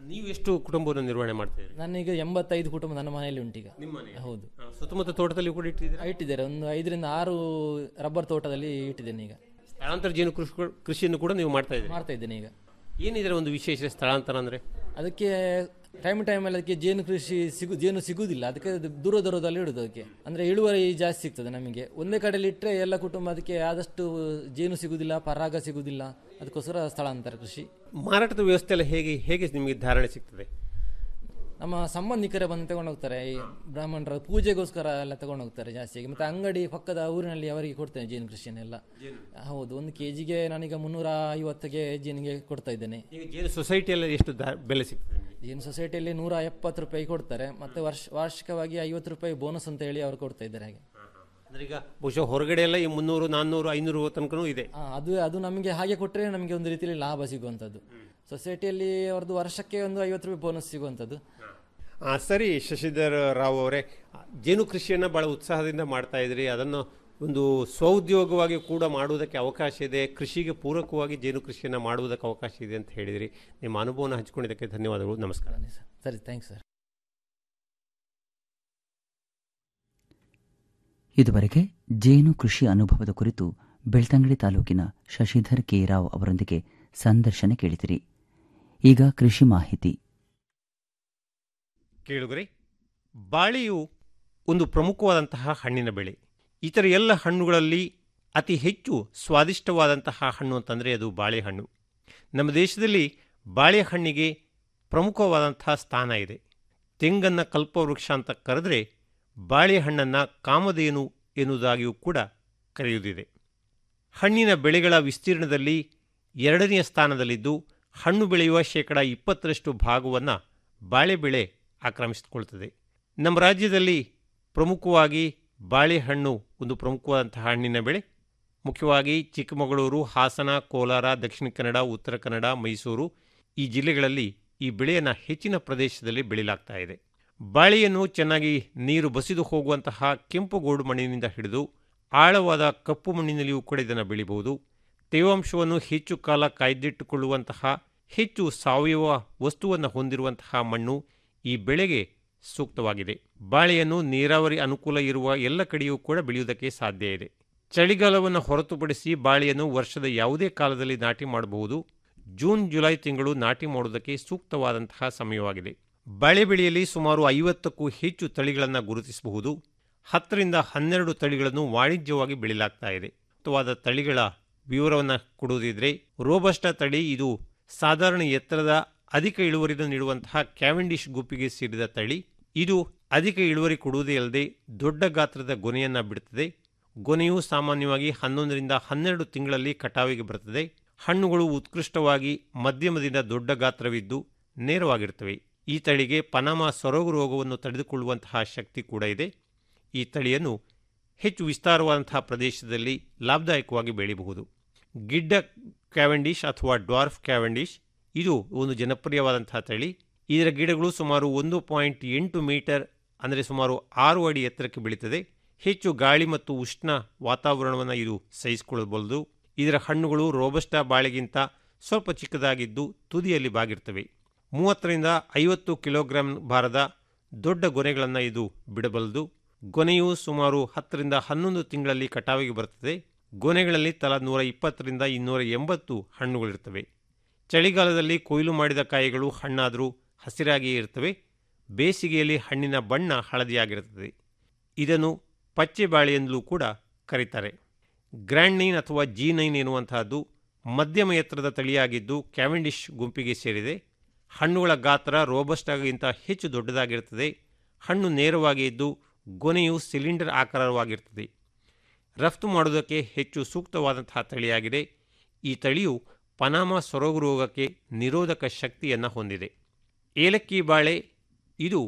ನೀವು ಎಷ್ಟು ಕುಟುಂಬವನ್ನು ನಿರ್ವಹಣೆ ಮಾಡ್ತಾ ಇದ್ದೀರಿ ನಾನೀಗ ಎಂಬತ್ತೈದು ಕುಟುಂಬ ನನ್ನ ಮನೆಯಲ್ಲಿ ಉಂಟೀಗ ನಿಮ್ಮ ಮನೆ ಹೌದು ಸುತ್ತಮುತ್ತ ತೋಟದಲ್ಲಿ ಕೂಡ ಇಟ್ಟಿದ್ದೀರಾ ಇಟ್ಟಿದ್ದಾರೆ ಒಂದು ಐದರಿಂದ ಆರು ರಬ್ಬರ್ ತೋಟದಲ್ಲಿ ಇಟ್ಟಿದ್ದೇನೆ ಈಗ ಸ್ಥಳಾಂತರ ಜೇನು ಕೃಷಿ ಕೃಷಿಯನ್ನು ಕೂಡ ನೀವು ಮಾಡ್ತಾ ಇದ್ದೀರಿ ಮಾಡ್ತಾ ಇದ್ದೇನೆ ಈಗ ಏನಿದ್ರೆ ಒಂದು ವಿಶೇಷ ಸ್ಥಳಾಂತರ ಅಂದ್ರೆ ಅದಕ್ಕೆ ಟೈಮ್ ಟೈಮಲ್ಲಿ ಅದಕ್ಕೆ ಜೇನು ಕೃಷಿ ಸಿಗು ಜೇನು ಸಿಗುವುದಿಲ್ಲ ಅದಕ್ಕೆ ಅದು ದೂರ ದೂರದಲ್ಲಿ ಇಡುದು ಅದಕ್ಕೆ ಅಂದ್ರೆ ಇಳುವರಿ ಜಾಸ್ತಿ ಸಿಗ್ತದೆ ನಮಗೆ ಒಂದೇ ಕಡೆಯಲ್ಲಿ ಇಟ್ಟರೆ ಎಲ್ಲ ಕುಟುಂಬ ಅದಕ್ಕೆ ಆದಷ್ಟು ಜೇನು ಸಿಗುವುದಿಲ್ಲ ಪರಾಗ ಸಿಗುವುದಿಲ್ಲ ಅದಕ್ಕೋಸ್ಕರ ಸ್ಥಳಾಂತರ ಕೃಷಿ ಮಾರಾಟದ ವ್ಯವಸ್ಥೆ ಎಲ್ಲ ಹೇಗೆ ಹೇಗೆ ನಿಮಗೆ ಧಾರಣೆ ಸಿಗ್ತದೆ ನಮ್ಮ ಸಂಬಂಧಿಕರೇ ಬಂದು ತಗೊಂಡು ಹೋಗ್ತಾರೆ ಈ ಬ್ರಾಹ್ಮಣರ ಪೂಜೆಗೋಸ್ಕರ ಎಲ್ಲ ತಗೊಂಡು ಹೋಗ್ತಾರೆ ಜಾಸ್ತಿಯಾಗಿ ಮತ್ತೆ ಅಂಗಡಿ ಪಕ್ಕದ ಊರಿನಲ್ಲಿ ಅವರಿಗೆ ಕೊಡ್ತೇನೆ ಜೇನು ಕೃಷಿಯನ್ನೆಲ್ಲ ಹೌದು ಒಂದು ಕೆಜಿಗೆ ನಾನೀಗ ಮುನ್ನೂರ ಐವತ್ತಿಗೆ ಜೇನಿಗೆ ಕೊಡ್ತಾ ಇದ್ದೇನೆ ಈಗ ಜೇನು ಸೊಸೈಟಿಯಲ್ಲಿ ಎಷ್ಟು ದಾ- ಬೆಲೆ ಸಿಗ್ತದೆ ನಿಮಗೆ? ಜೇನು ಸೊಸೈಟಿಯಲ್ಲಿ ನೂರ ಎಪ್ಪತ್ತು ರೂಪಾಯಿ ಕೊಡ್ತಾರೆ ಮತ್ತೆ ವರ್ಷ ವಾರ್ಷಿಕವಾಗಿ ಐವತ್ತು ರೂಪಾಯಿ ಬೋನಸ್ ಅಂತ ಹೇಳಿ ಅವರು ಕೊಡ್ತಾ ಇದ್ದಾರೆ ಹಾಗೆ ಅಂದ್ರೆ ಈಗ ಬಹುಶಃ ಹೊರಗಡೆ ಎಲ್ಲ ಈ ಮುನ್ನೂರು ನಾನ್ನೂರು ಐನೂರು ತನಕನೂ ಇದೆ ಆ, ಅದು ಅದು ನಮಗೆ ಹಾಗೆ ಕೊಟ್ಟರೆ ನಮಗೆ ಒಂದು ರೀತಿಯಲ್ಲಿ ಲಾಭ ಸಿಗುವಂಥದ್ದು ಸೊಸೈಟಿಯಲ್ಲಿ ಅವ್ರದ್ದು ವರ್ಷಕ್ಕೆ ಒಂದು ಐವತ್ತು ರೂಪಾಯಿ ಬೋನಸ್ ಸಿಗುವಂಥದ್ದು ಆ, ಸರಿ ಶಶಿಧರ್ ರಾವ್ ಅವರೇ ಜೇನು ಕೃಷಿಯನ್ನು ಬಹಳ ಉತ್ಸಾಹದಿಂದ ಮಾಡ್ತಾ ಇದ್ರಿ ಅದನ್ನು ಒಂದು ಸ್ವಉದ್ಯೋಗವಾಗಿ ಕೂಡ ಮಾಡುವುದಕ್ಕೆ ಅವಕಾಶ ಇದೆ ಕೃಷಿಗೆ ಪೂರಕವಾಗಿ ಜೇನು ಕೃಷಿಯನ್ನು ಮಾಡುವುದಕ್ಕೆ ಅವಕಾಶ ಇದೆ ಅಂತ ಹೇಳಿದಿರಿ ನಿಮ್ಮ ಅನುಭವನ ಹಂಚಿಕೊಂಡಿದ್ದಕ್ಕೆ ಧನ್ಯವಾದಗಳು ನಮಸ್ಕಾರ ಸರಿ ಥ್ಯಾಂಕ್ಸ್ ಸರ್ ಇದುವರೆಗೆ ಜೇನು ಕೃಷಿ ಅನುಭವದ ಕುರಿತು ಬೆಳ್ತಂಗಡಿ ತಾಲೂಕಿನ ಶಶಿಧರ್ ಕೆ ರಾವ್ ಅವರೊಂದಿಗೆ ಸಂದರ್ಶನ ಕೇಳಿದಿರಿ ಈಗ ಕೃಷಿ ಮಾಹಿತಿ ಕೇಳುಗರೆ ಬಾಳೆಯು ಒಂದು ಪ್ರಮುಖವಾದಂತಹ ಹಣ್ಣಿನ ಬೆಳೆ ಇತರ ಎಲ್ಲ ಹಣ್ಣುಗಳಲ್ಲಿ ಅತಿ ಹೆಚ್ಚು ಸ್ವಾದಿಷ್ಟವಾದಂತಹ ಹಣ್ಣು ಅಂತಂದರೆ ಅದು ಬಾಳೆಹಣ್ಣು ನಮ್ಮ ದೇಶದಲ್ಲಿ ಬಾಳೆಹಣ್ಣಿಗೆ ಪ್ರಮುಖವಾದಂತಹ ಸ್ಥಾನ ಇದೆ ತೆಂಗನ್ನು ಕಲ್ಪವೃಕ್ಷ ಅಂತ ಕರೆದರೆ ಬಾಳೆಹಣ್ಣನ್ನು ಕಾಮಧೇನು ಎನ್ನುವುದಾಗಿಯೂ ಕೂಡ ಕರೆಯುವುದಿದೆ ಹಣ್ಣಿನ ಬೆಳೆಗಳ ವಿಸ್ತೀರ್ಣದಲ್ಲಿ ಎರಡನೆಯ ಸ್ಥಾನದಲ್ಲಿದ್ದು ಹಣ್ಣು ಬೆಳೆಯುವ ಶೇಕಡ ಇಪ್ಪತ್ತರಷ್ಟು ಭಾಗವನ್ನು ಬಾಳೆ ಬೆಳೆ ಆಕ್ರಮಿಸಿಕೊಳ್ತದೆ ನಮ್ಮ ರಾಜ್ಯದಲ್ಲಿ ಪ್ರಮುಖವಾಗಿ ಬಾಳೆಹಣ್ಣು ಒಂದು ಪ್ರಮುಖವಾದಂತಹ ಹಣ್ಣಿನ ಬೆಳೆ ಮುಖ್ಯವಾಗಿ ಚಿಕ್ಕಮಗಳೂರು ಹಾಸನ ಕೋಲಾರ ದಕ್ಷಿಣ ಕನ್ನಡ ಉತ್ತರ ಕನ್ನಡ ಮೈಸೂರು ಈ ಜಿಲ್ಲೆಗಳಲ್ಲಿ ಈ ಬೆಳೆಯನ್ನು ಹೆಚ್ಚಿನ ಪ್ರದೇಶದಲ್ಲಿ ಬೆಳೆಯಲಾಗ್ತಾ ಇದೆ ಬಾಳೆಯನ್ನು ಚೆನ್ನಾಗಿ ನೀರು ಬಸಿದು ಹೋಗುವಂತಹ ಕೆಂಪು ಗೋಡು ಮಣ್ಣಿನಿಂದ ಹಿಡಿದು ಆಳವಾದ ಕಪ್ಪು ಮಣ್ಣಿನಲ್ಲಿಯೂ ಕೂಡ ಇದನ್ನು ಬೆಳಿಬಹುದು ತೇವಾಂಶವನ್ನು ಹೆಚ್ಚು ಕಾಲ ಕಾಯ್ದಿಟ್ಟುಕೊಳ್ಳುವಂತಹ ಹೆಚ್ಚು ಸಾವಯವ ವಸ್ತುವನ್ನು ಹೊಂದಿರುವಂತಹ ಮಣ್ಣು ಈ ಬೆಳೆಗೆ ಸೂಕ್ತವಾಗಿದೆ ಬಾಳೆಯನ್ನು ನೀರಾವರಿ ಅನುಕೂಲ ಇರುವ ಎಲ್ಲ ಕಡೆಯೂ ಕೂಡ ಬೆಳೆಯುವುದಕ್ಕೆ ಸಾಧ್ಯ ಇದೆ ಚಳಿಗಾಲವನ್ನು ಹೊರತುಪಡಿಸಿ ಬಾಳೆಯನ್ನು ವರ್ಷದ ಯಾವುದೇ ಕಾಲದಲ್ಲಿ ನಾಟಿ ಮಾಡಬಹುದು ಜೂನ್ ಜುಲೈ ತಿಂಗಳು ನಾಟಿ ಮಾಡುವುದಕ್ಕೆ ಸೂಕ್ತವಾದಂತಹ ಸಮಯವಾಗಿದೆ ಬಾಳೆ ಬೆಳೆಯಲ್ಲಿ ಸುಮಾರು ಐವತ್ತಕ್ಕೂ ಹೆಚ್ಚು ತಳಿಗಳನ್ನು ಗುರುತಿಸಬಹುದು ಹತ್ತರಿಂದ ಹನ್ನೆರಡು ತಳಿಗಳನ್ನು ವಾಣಿಜ್ಯವಾಗಿ ಬೆಳೆಯಲಾಗ್ತಾ ಇದೆ ಸೂಕ್ತವಾದ ತಳಿಗಳ ವಿವರವನ್ನು ಕೊಡುವುದಿದ್ರೆ ರೋಬಸ್ಟ ತಳಿ ಇದು ಸಾಧಾರಣ ಎತ್ತರದ ಅಧಿಕ ಇಳುವರಿಯನ್ನು ನೀಡುವಂತಹ ಕ್ಯಾವೆಂಡಿಶ್ ಗುಂಪಿಗೆ ಸೇರಿದ ತಳಿ ಇದು ಅಧಿಕ ಇಳುವರಿ ಕೊಡುವುದೇ ಅಲ್ಲದೆ ದೊಡ್ಡ ಗಾತ್ರದ ಗೊನೆಯನ್ನು ಬಿಡುತ್ತದೆ ಗೊನೆಯು ಸಾಮಾನ್ಯವಾಗಿ ಹನ್ನೊಂದರಿಂದ ಹನ್ನೆರಡು ತಿಂಗಳಲ್ಲಿ ಕಟಾವಿಗೆ ಬರುತ್ತದೆ ಹಣ್ಣುಗಳು ಉತ್ಕೃಷ್ಟವಾಗಿ ಮಧ್ಯಮದಿಂದ ದೊಡ್ಡ ಗಾತ್ರವಿದ್ದು ನೇರವಾಗಿರುತ್ತವೆ ಈ ತಳಿಗೆ ಪನಾಮ ಸೊರಗು ರೋಗವನ್ನು ತಡೆದುಕೊಳ್ಳುವಂತಹ ಶಕ್ತಿ ಕೂಡ ಇದೆ ಈ ತಳಿಯನ್ನು ಹೆಚ್ಚು ವಿಸ್ತಾರವಾದಂತಹ ಪ್ರದೇಶದಲ್ಲಿ ಲಾಭದಾಯಕವಾಗಿ ಬೆಳೆಯಬಹುದು ಗಿಡ್ಡ ಕ್ಯಾವೆಂಡಿಶ್ ಅಥವಾ ಡ್ವಾರ್ಫ್ ಕ್ಯಾವೆಂಡಿಶ್ ಇದು ಒಂದು ಜನಪ್ರಿಯವಾದಂತಹ ತಳಿ ಇದರ ಗಿಡಗಳು ಸುಮಾರು ಒಂದು ಪಾಯಿಂಟ್ ಎಂಟು ಮೀಟರ್ ಅಂದರೆ ಸುಮಾರು ಆರು ಅಡಿ ಎತ್ತರಕ್ಕೆ ಬೆಳೀತದೆ ಹೆಚ್ಚು ಗಾಳಿ ಮತ್ತು ಉಷ್ಣ ವಾತಾವರಣವನ್ನು ಇದು ಸಹಿಸಿಕೊಳ್ಳಬಹುದು ಇದರ ಹಣ್ಣುಗಳು ರೋಬಸ್ಟಾ ಬಾಳೆಗಿಂತ ಸ್ವಲ್ಪ ಚಿಕ್ಕದಾಗಿದ್ದು ತುದಿಯಲ್ಲಿ ಬಾಗಿರ್ತವೆ ಮೂವತ್ತರಿಂದ ಐವತ್ತು ಕಿಲೋಗ್ರಾಂ ಭಾರದ ದೊಡ್ಡ ಗೊನೆಗಳನ್ನು ಇದು ಬಿಡಬಲ್ಲದು ಗೊನೆಯು ಸುಮಾರು ಹತ್ತರಿಂದ ಹನ್ನೊಂದು ತಿಂಗಳಲ್ಲಿ ಕಟಾವಿಗೆ ಬರುತ್ತದೆ ಗೊನೆಗಳಲ್ಲಿ ತಲಾ ನೂರ ಇಪ್ಪತ್ತರಿಂದ ಇನ್ನೂರ ಎಂಬತ್ತು ಹಣ್ಣುಗಳಿರ್ತವೆ ಚಳಿಗಾಲದಲ್ಲಿ ಕೊಯ್ಲು ಮಾಡಿದ ಕಾಯಿಗಳು ಹಣ್ಣಾದರೂ ಹಸಿರಾಗಿಯೇ ಇರ್ತವೆ ಬೇಸಿಗೆಯಲ್ಲಿ ಹಣ್ಣಿನ ಬಣ್ಣ ಹಳದಿಯಾಗಿರುತ್ತದೆ ಇದನ್ನು ಪಚ್ಚೆ ಬಾಳೆ ಎಂದಲೂ ಕೂಡ ಕರೀತಾರೆ ಗ್ರ್ಯಾಂಡ್ ನೈನ್ ಅಥವಾ ಜಿ ನೈನ್ ಎನ್ನುವಂತಹದ್ದು ಮಧ್ಯಮ ಎತ್ತರದ ತಳಿಯಾಗಿದ್ದು ಕ್ಯಾವೆಂಡಿಶ್ ಗುಂಪಿಗೆ ಸೇರಿದೆ ಹಣ್ಣುಗಳ ಗಾತ್ರ ರೋಬಸ್ಟಾಗಿಂತ ಹೆಚ್ಚು ದೊಡ್ಡದಾಗಿರುತ್ತದೆ ಹಣ್ಣು ನೇರವಾಗಿ ಇದ್ದು ಗೊನೆಯು ಸಿಲಿಂಡರ್ ಆಕಾರವಾಗಿರ್ತದೆ ರಫ್ತು ಮಾಡುವುದಕ್ಕೆ ಹೆಚ್ಚು ಸೂಕ್ತವಾದಂತಹ ತಳಿಯಾಗಿದೆ ಈ ತಳಿಯು ಪನಾಮ ಸೊರಗು ರೋಗಕ್ಕೆ ನಿರೋಧಕ ಶಕ್ತಿಯನ್ನು ಹೊಂದಿದೆ ಏಲಕ್ಕಿ ಬಾಳೆ ಇದು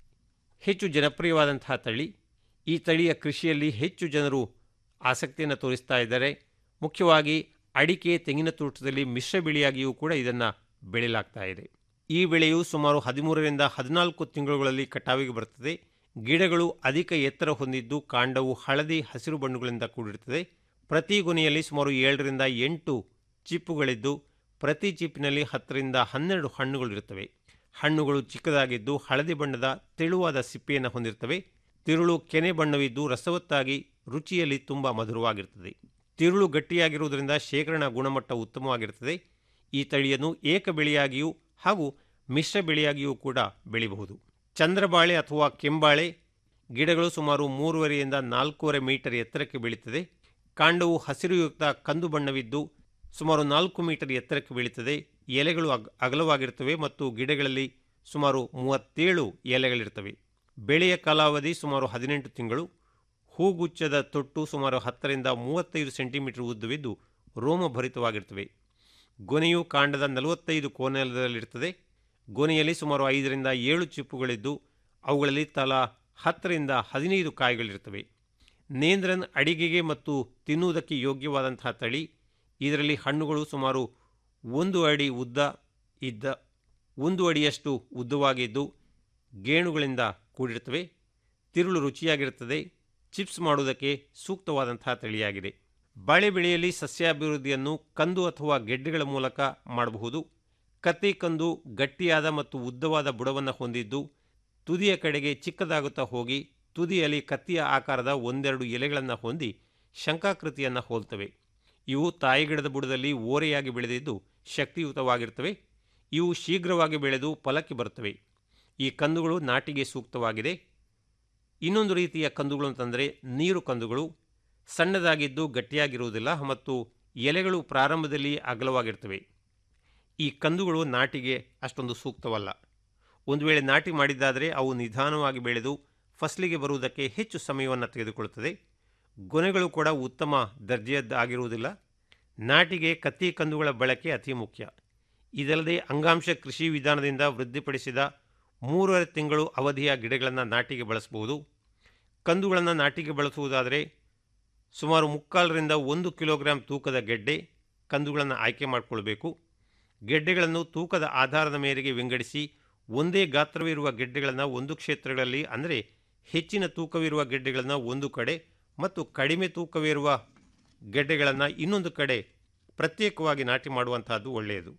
ಹೆಚ್ಚು ಜನಪ್ರಿಯವಾದಂತಹ ತಳಿ ಈ ತಳಿಯ ಕೃಷಿಯಲ್ಲಿ ಹೆಚ್ಚು ಜನರು ಆಸಕ್ತಿಯನ್ನು ತೋರಿಸ್ತಾ ಇದ್ದಾರೆ ಮುಖ್ಯವಾಗಿ ಅಡಿಕೆ ತೆಂಗಿನ ತೋಟದಲ್ಲಿ ಮಿಶ್ರ ಬೆಳೆಯಾಗಿಯೂ ಕೂಡ ಇದನ್ನು ಬೆಳೆಯಲಾಗ್ತಾ ಇದೆ ಈ ಬೆಳೆಯು ಸುಮಾರು ಹದಿಮೂರರಿಂದ ಹದಿನಾಲ್ಕು ತಿಂಗಳುಗಳಲ್ಲಿ ಕಟಾವಿಗೆ ಬರುತ್ತದೆ ಗಿಡಗಳು ಅಧಿಕ ಎತ್ತರ ಹೊಂದಿದ್ದು ಕಾಂಡವು ಹಳದಿ ಹಸಿರು ಬಣ್ಣಗಳಿಂದ ಕೂಡಿರುತ್ತದೆ ಪ್ರತಿ ಗೊನೆಯಲ್ಲಿ ಸುಮಾರು ಏಳರಿಂದ ಎಂಟು ಚಿಪ್ಪುಗಳಿದ್ದು ಪ್ರತಿ ಚಿಪ್ಪಿನಲ್ಲಿ ಹತ್ತರಿಂದ ಹನ್ನೆರಡು ಹಣ್ಣುಗಳಿರುತ್ತವೆ ಹಣ್ಣುಗಳು ಚಿಕ್ಕದಾಗಿದ್ದು ಹಳದಿ ಬಣ್ಣದ ತೆಳುವಾದ ಸಿಪ್ಪೆಯನ್ನು ಹೊಂದಿರ್ತವೆ ತಿರುಳು ಕೆನೆ ಬಣ್ಣವಿದ್ದು ರಸವತ್ತಾಗಿ ರುಚಿಯಲ್ಲಿ ತುಂಬ ಮಧುರವಾಗಿರ್ತದೆ ತಿರುಳು ಗಟ್ಟಿಯಾಗಿರುವುದರಿಂದ ಶೇಖರಣಾ ಗುಣಮಟ್ಟ ಉತ್ತಮವಾಗಿರುತ್ತದೆ ಈ ತಳಿಯನ್ನು ಏಕ ಬೆಳೆಯಾಗಿಯೂ ಹಾಗೂ ಮಿಶ್ರ ಬೆಳೆಯಾಗಿಯೂ ಕೂಡ ಬೆಳೆಯಬಹುದು ಚಂದ್ರಬಾಳೆ ಅಥವಾ ಕೆಂಬಾಳೆ ಗಿಡಗಳು ಸುಮಾರು ಮೂರುವರೆಯಿಂದ ನಾಲ್ಕೂವರೆ ಮೀಟರ್ ಎತ್ತರಕ್ಕೆ ಬೆಳೀತದೆ ಕಾಂಡವು ಹಸಿರುಯುಕ್ತ ಕಂದು ಬಣ್ಣವಿದ್ದು ಸುಮಾರು ನಾಲ್ಕು ಮೀಟರ್ ಎತ್ತರಕ್ಕೆ ಬೆಳೀತದೆ ಎಲೆಗಳು ಅಗ್ ಅಗಲವಾಗಿರ್ತವೆ ಮತ್ತು ಗಿಡಗಳಲ್ಲಿ ಸುಮಾರು ಮೂವತ್ತೇಳು ಎಲೆಗಳಿರ್ತವೆ ಬೆಳೆಯ ಕಾಲಾವಧಿ ಸುಮಾರು ಹದಿನೆಂಟು ತಿಂಗಳು ಹೂಗುಚ್ಛದ ತೊಟ್ಟು ಸುಮಾರು ಹತ್ತರಿಂದ ಮೂವತ್ತೈದು ಸೆಂಟಿಮೀಟರ್ ಉದ್ದವಿದ್ದು ರೋಮಭರಿತವಾಗಿರ್ತವೆ ಗೊನೆಯು ಕಾಂಡದ ನಲವತ್ತೈದು ಕೋನದಲ್ಲಿರ್ತದೆ ಗೊನೆಯಲ್ಲಿ ಸುಮಾರು ಐದರಿಂದ ಏಳು ಚಿಪ್ಪುಗಳಿದ್ದು ಅವುಗಳಲ್ಲಿ ತಲಾ ಹತ್ತರಿಂದ ಹದಿನೈದು ಕಾಯಿಗಳಿರ್ತವೆ ನೇಂದ್ರನ್ ಅಡಿಗೆಗೆ ಮತ್ತು ತಿನ್ನುವುದಕ್ಕೆ ಯೋಗ್ಯವಾದಂತಹ ತಳಿ ಇದರಲ್ಲಿ ಹಣ್ಣುಗಳು ಸುಮಾರು ಒಂದು ಅಡಿ ಉದ್ದ ಇದ್ದ ಒಂದು ಅಡಿಯಷ್ಟು ಉದ್ದವಾಗಿದ್ದು ಗೇಣುಗಳಿಂದ ಕೂಡಿರುತ್ತವೆ ತಿರುಳು ರುಚಿಯಾಗಿರುತ್ತದೆ ಚಿಪ್ಸ್ ಮಾಡುವುದಕ್ಕೆ ಸೂಕ್ತವಾದಂತಹ ತಳಿಯಾಗಿದೆ ಬಾಳೆ ಬೆಳೆಯಲ್ಲಿ ಸಸ್ಯಾಭಿವೃದ್ಧಿಯನ್ನು ಕಂದು ಅಥವಾ ಗೆಡ್ಡೆಗಳ ಮೂಲಕ ಮಾಡಬಹುದು ಕತ್ತಿ ಕಂದು ಗಟ್ಟಿಯಾದ ಮತ್ತು ಉದ್ದವಾದ ಬುಡವನ್ನು ಹೊಂದಿದ್ದು ತುದಿಯ ಕಡೆಗೆ ಚಿಕ್ಕದಾಗುತ್ತಾ ಹೋಗಿ ತುದಿಯಲ್ಲಿ ಕತ್ತಿಯ ಆಕಾರದ ಒಂದೆರಡು ಎಲೆಗಳನ್ನು ಹೊಂದಿ ಶಂಕಾಕೃತಿಯನ್ನು ಹೋಲ್ತವೆ ಇವು ತಾಯಿಗಿಡದ ಬುಡದಲ್ಲಿ ಓರೆಯಾಗಿ ಬೆಳೆದಿದ್ದು ಶಕ್ತಿಯುತವಾಗಿರ್ತವೆ ಇವು ಶೀಘ್ರವಾಗಿ ಬೆಳೆದು ಫಲಕ್ಕೆ ಬರುತ್ತವೆ ಈ ಕಂದುಗಳು ನಾಟಿಗೆ ಸೂಕ್ತವಾಗಿದೆ ಇನ್ನೊಂದು ರೀತಿಯ ಕಂದುಗಳು ಅಂತಂದರೆ ನೀರು ಕಂದುಗಳು ಸಣ್ಣದಾಗಿದ್ದು ಗಟ್ಟಿಯಾಗಿರುವುದಿಲ್ಲ ಮತ್ತು ಎಲೆಗಳು ಪ್ರಾರಂಭದಲ್ಲಿ ಅಗಲವಾಗಿರ್ತವೆ ಈ ಕಂದುಗಳು ನಾಟಿಗೆ ಅಷ್ಟೊಂದು ಸೂಕ್ತವಲ್ಲ ಒಂದು ವೇಳೆ ನಾಟಿ ಮಾಡಿದ್ದಾದರೆ ಅವು ನಿಧಾನವಾಗಿ ಬೆಳೆದು ಫಸಲಿಗೆ ಬರುವುದಕ್ಕೆ ಹೆಚ್ಚು ಸಮಯವನ್ನು ತೆಗೆದುಕೊಳ್ಳುತ್ತದೆ ಗೊನೆಗಳು ಕೂಡ ಉತ್ತಮ ದರ್ಜೆಯದ್ದಾಗಿರುವುದಿಲ್ಲ ನಾಟಿಗೆ ಕತ್ತಿ ಕಂದುಗಳ ಬಳಕೆ ಅತಿ ಮುಖ್ಯ ಇದಲ್ಲದೆ ಅಂಗಾಂಶ ಕೃಷಿ ವಿಧಾನದಿಂದ ವೃದ್ಧಿಪಡಿಸಿದ ಮೂರುವರೆ ತಿಂಗಳು ಅವಧಿಯ ಗಿಡಗಳನ್ನು ನಾಟಿಗೆ ಬಳಸಬಹುದು ಕಂದುಗಳನ್ನು ನಾಟಿಗೆ ಬಳಸುವುದಾದರೆ ಸುಮಾರು ಮುಕ್ಕಾಲರಿಂದ ಒಂದು ಕಿಲೋಗ್ರಾಂ ತೂಕದ ಗೆಡ್ಡೆ ಕಂದುಗಳನ್ನು ಆಯ್ಕೆ ಮಾಡಿಕೊಳ್ಬೇಕು ಗೆಡ್ಡೆಗಳನ್ನು ತೂಕದ ಆಧಾರದ ಮೇರೆಗೆ ವಿಂಗಡಿಸಿ ಒಂದೇ ಗಾತ್ರವಿರುವ ಗೆಡ್ಡೆಗಳನ್ನು ಒಂದು ಕ್ಷೇತ್ರಗಳಲ್ಲಿ ಅಂದರೆ ಹೆಚ್ಚಿನ ತೂಕವಿರುವ ಗೆಡ್ಡೆಗಳನ್ನು ಒಂದು ಕಡೆ ಮತ್ತು ಕಡಿಮೆ ತೂಕವಿರುವ ಗೆಡ್ಡೆಗಳನ್ನು ಇನ್ನೊಂದು ಕಡೆ ಪ್ರತ್ಯೇಕವಾಗಿ ನಾಟಿ ಮಾಡುವಂತಹದ್ದು ಒಳ್ಳೆಯದು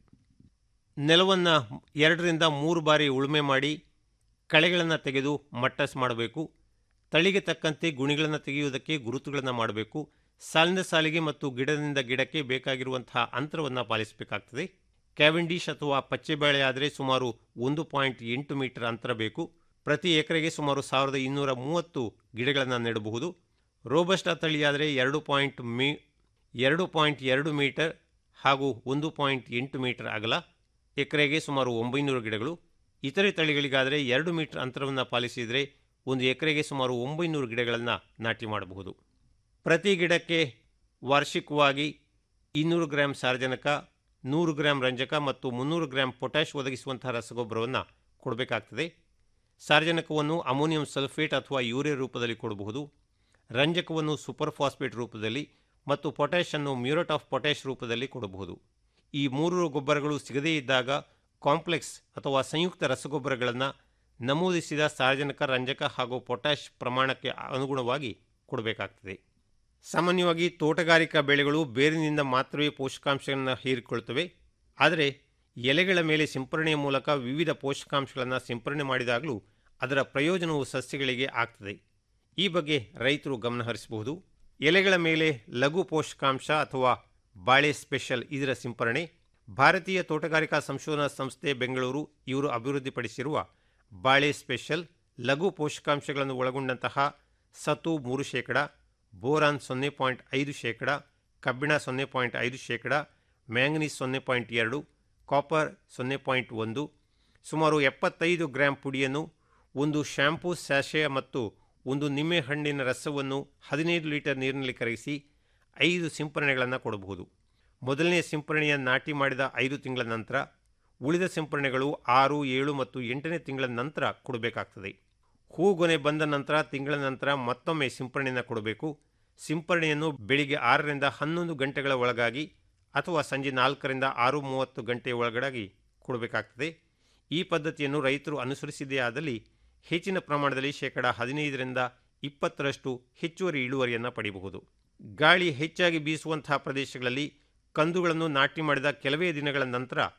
ನೆಲವನ್ನು ಎರಡರಿಂದ ಮೂರು ಬಾರಿ ಉಳುಮೆ ಮಾಡಿ ಕಳೆಗಳನ್ನು ತೆಗೆದು ಮಟ್ಟಸ್ ಮಾಡಬೇಕು ತಳಿಗೆ ತಕ್ಕಂತೆ ಗುಣಿಗಳನ್ನು ತೆಗೆಯುವುದಕ್ಕೆ ಗುರುತುಗಳನ್ನು ಮಾಡಬೇಕು ಸಾಲಿನ ಸಾಲಿಗೆ ಮತ್ತು ಗಿಡದಿಂದ ಗಿಡಕ್ಕೆ ಬೇಕಾಗಿರುವಂತಹ ಅಂತರವನ್ನು ಪಾಲಿಸಬೇಕಾಗ್ತದೆ ಕ್ಯಾವೆಂಡಿಶ್ ಅಥವಾ ಪಚ್ಚೆಬೇಳೆ ಆದರೆ ಸುಮಾರು ಒಂದು ಪಾಯಿಂಟ್ ಎಂಟು ಮೀಟರ್ ಅಂತರ ಬೇಕು ಪ್ರತಿ ಎಕರೆಗೆ ಸುಮಾರು ಸಾವಿರದ ಇನ್ನೂರ ಮೂವತ್ತು ಗಿಡಗಳನ್ನು ನೆಡಬಹುದು ರೋಬಸ್ಟಾ ತಳಿಯಾದರೆ ಎರಡು ಪಾಯಿಂಟ್ ಮೀ ಎರಡು ಪಾಯಿಂಟ್ ಎರಡು ಮೀಟರ್ ಹಾಗೂ ಒಂದು ಪಾಯಿಂಟ್ ಎಂಟು ಮೀಟರ್ ಅಗಲ ಎಕರೆಗೆ ಸುಮಾರು ಒಂಬೈನೂರು ಗಿಡಗಳು ಇತರೆ ತಳಿಗಳಿಗಾದರೆ ಎರಡು ಮೀಟರ್ ಅಂತರವನ್ನು ಪಾಲಿಸಿದರೆ ಒಂದು ಎಕರೆಗೆ ಸುಮಾರು ಒಂಬೈನೂರು ಗಿಡಗಳನ್ನು ನಾಟಿ ಮಾಡಬಹುದು ಪ್ರತಿ ಗಿಡಕ್ಕೆ ವಾರ್ಷಿಕವಾಗಿ ಇನ್ನೂರು ಗ್ರಾಂ ಸಾರಜನಕ ನೂರು ಗ್ರಾಂ ರಂಜಕ ಮತ್ತು ಮುನ್ನೂರು ಗ್ರಾಂ ಪೊಟ್ಯಾಷ್ ಒದಗಿಸುವಂತಹ ರಸಗೊಬ್ಬರವನ್ನು ಕೊಡಬೇಕಾಗ್ತದೆ ಸಾರಜನಕವನ್ನು ಅಮೋನಿಯಂ ಸಲ್ಫೇಟ್ ಅಥವಾ ಯೂರಿಯಾ ರೂಪದಲ್ಲಿ ಕೊಡಬಹುದು ರಂಜಕವನ್ನು ಸೂಪರ್ ಫಾಸ್ಫೇಟ್ ರೂಪದಲ್ಲಿ ಮತ್ತು ಪೊಟ್ಯಾಷನ್ನು ಮ್ಯೂರೇಟ್ ಆಫ್ ಪೊಟ್ಯಾಷ್ ರೂಪದಲ್ಲಿ ಕೊಡಬಹುದು ಈ ಮೂರು ಗೊಬ್ಬರಗಳು ಸಿಗದೇ ಇದ್ದಾಗ ಕಾಂಪ್ಲೆಕ್ಸ್ ಅಥವಾ ಸಂಯುಕ್ತ ರಸಗೊಬ್ಬರಗಳನ್ನು ನಮೂದಿಸಿದ ಸಾರಜನಕ ರಂಜಕ ಹಾಗೂ ಪೊಟ್ಯಾಷ್ ಪ್ರಮಾಣಕ್ಕೆ ಅನುಗುಣವಾಗಿ ಕೊಡಬೇಕಾಗ್ತದೆ ಸಾಮಾನ್ಯವಾಗಿ ತೋಟಗಾರಿಕಾ ಬೆಳೆಗಳು ಬೇರಿನಿಂದ ಮಾತ್ರವೇ ಪೋಷಕಾಂಶಗಳನ್ನು ಹೀರಿಕೊಳ್ಳುತ್ತವೆ ಆದರೆ ಎಲೆಗಳ ಮೇಲೆ ಸಿಂಪರಣೆಯ ಮೂಲಕ ವಿವಿಧ ಪೋಷಕಾಂಶಗಳನ್ನು ಸಿಂಪರಣೆ ಮಾಡಿದಾಗಲೂ ಅದರ ಪ್ರಯೋಜನವು ಸಸ್ಯಗಳಿಗೆ ಆಗ್ತದೆ ಈ ಬಗ್ಗೆ ರೈತರು ಗಮನಹರಿಸಬಹುದು ಎಲೆಗಳ ಮೇಲೆ ಲಘು ಪೋಷಕಾಂಶ ಅಥವಾ ಬಾಳೆ ಸ್ಪೆಷಲ್ ಇದರ ಸಿಂಪರಣೆ ಭಾರತೀಯ ತೋಟಗಾರಿಕಾ ಸಂಶೋಧನಾ ಸಂಸ್ಥೆ ಬೆಂಗಳೂರು ಇವರು ಅಭಿವೃದ್ಧಿಪಡಿಸಿರುವ ಬಾಳೆ ಸ್ಪೆಷಲ್ ಲಘು ಪೋಷಕಾಂಶಗಳನ್ನು ಒಳಗೊಂಡಂತಹ ಸತು ಮೂರು ಶೇಕಡ ಬೋರಾನ್ ಸೊನ್ನೆ ಪಾಯಿಂಟ್ ಐದು ಶೇಕಡ ಕಬ್ಬಿಣ ಸೊನ್ನೆ ಪಾಯಿಂಟ್ ಐದು ಶೇಕಡ ಮ್ಯಾಂಗನೀಸ್ ಸೊನ್ನೆ ಪಾಯಿಂಟ್ ಎರಡು ಕಾಪರ್ ಸೊನ್ನೆ ಪಾಯಿಂಟ್ ಒಂದು ಸುಮಾರು ಎಪ್ಪತ್ತೈದು ಗ್ರಾಂ ಪುಡಿಯನ್ನು ಒಂದು ಶ್ಯಾಂಪೂ ಸ್ಯಾಶೆ ಮತ್ತು ಒಂದು ನಿಂಬೆಹಣ್ಣಿನ ರಸವನ್ನು ಹದಿನೈದು ಲೀಟರ್ ನೀರಿನಲ್ಲಿ ಕರಗಿಸಿ ಐದು ಸಿಂಪರಣೆಗಳನ್ನು ಕೊಡಬಹುದು ಮೊದಲನೇ ಸಿಂಪರಣೆಯ ನಾಟಿ ಮಾಡಿದ ಐದು ತಿಂಗಳ ನಂತರ ಉಳಿದ ಸಿಂಪರಣೆಗಳು ಆರು ಏಳು ಮತ್ತು ಎಂಟನೇ ತಿಂಗಳ ನಂತರ ಕೊಡಬೇಕಾಗ್ತದೆ ಹೂಗೊನೆ ಬಂದ ನಂತರ ತಿಂಗಳ ನಂತರ ಮತ್ತೊಮ್ಮೆ ಸಿಂಪರಣೆಯನ್ನು ಕೊಡಬೇಕು ಸಿಂಪರಣೆಯನ್ನು ಬೆಳಿಗ್ಗೆ ಆರರಿಂದ ಹನ್ನೊಂದು ಗಂಟೆಗಳ ಒಳಗಾಗಿ ಅಥವಾ ಸಂಜೆ ನಾಲ್ಕರಿಂದ ಆರು ಮೂವತ್ತು ಗಂಟೆಯ ಒಳಗಡೆ ಕೊಡಬೇಕಾಗ್ತದೆ ಈ ಪದ್ಧತಿಯನ್ನು ರೈತರು ಅನುಸರಿಸಿದೇ ಆದಲ್ಲಿ ಹೆಚ್ಚಿನ ಪ್ರಮಾಣದಲ್ಲಿ ಶೇಕಡ ಹದಿನೈದರಿಂದ ಇಪ್ಪತ್ತರಷ್ಟು ಹೆಚ್ಚುವರಿ ಇಳುವರಿಯನ್ನು ಪಡೆಯಬಹುದು ಗಾಳಿ ಹೆಚ್ಚಾಗಿ ಬೀಸುವಂತಹ ಪ್ರದೇಶಗಳಲ್ಲಿ ಕಂದುಗಳನ್ನು ನಾಟಿ ಮಾಡಿದ ಕೆಲವೇ ದಿನಗಳ ನಂತರ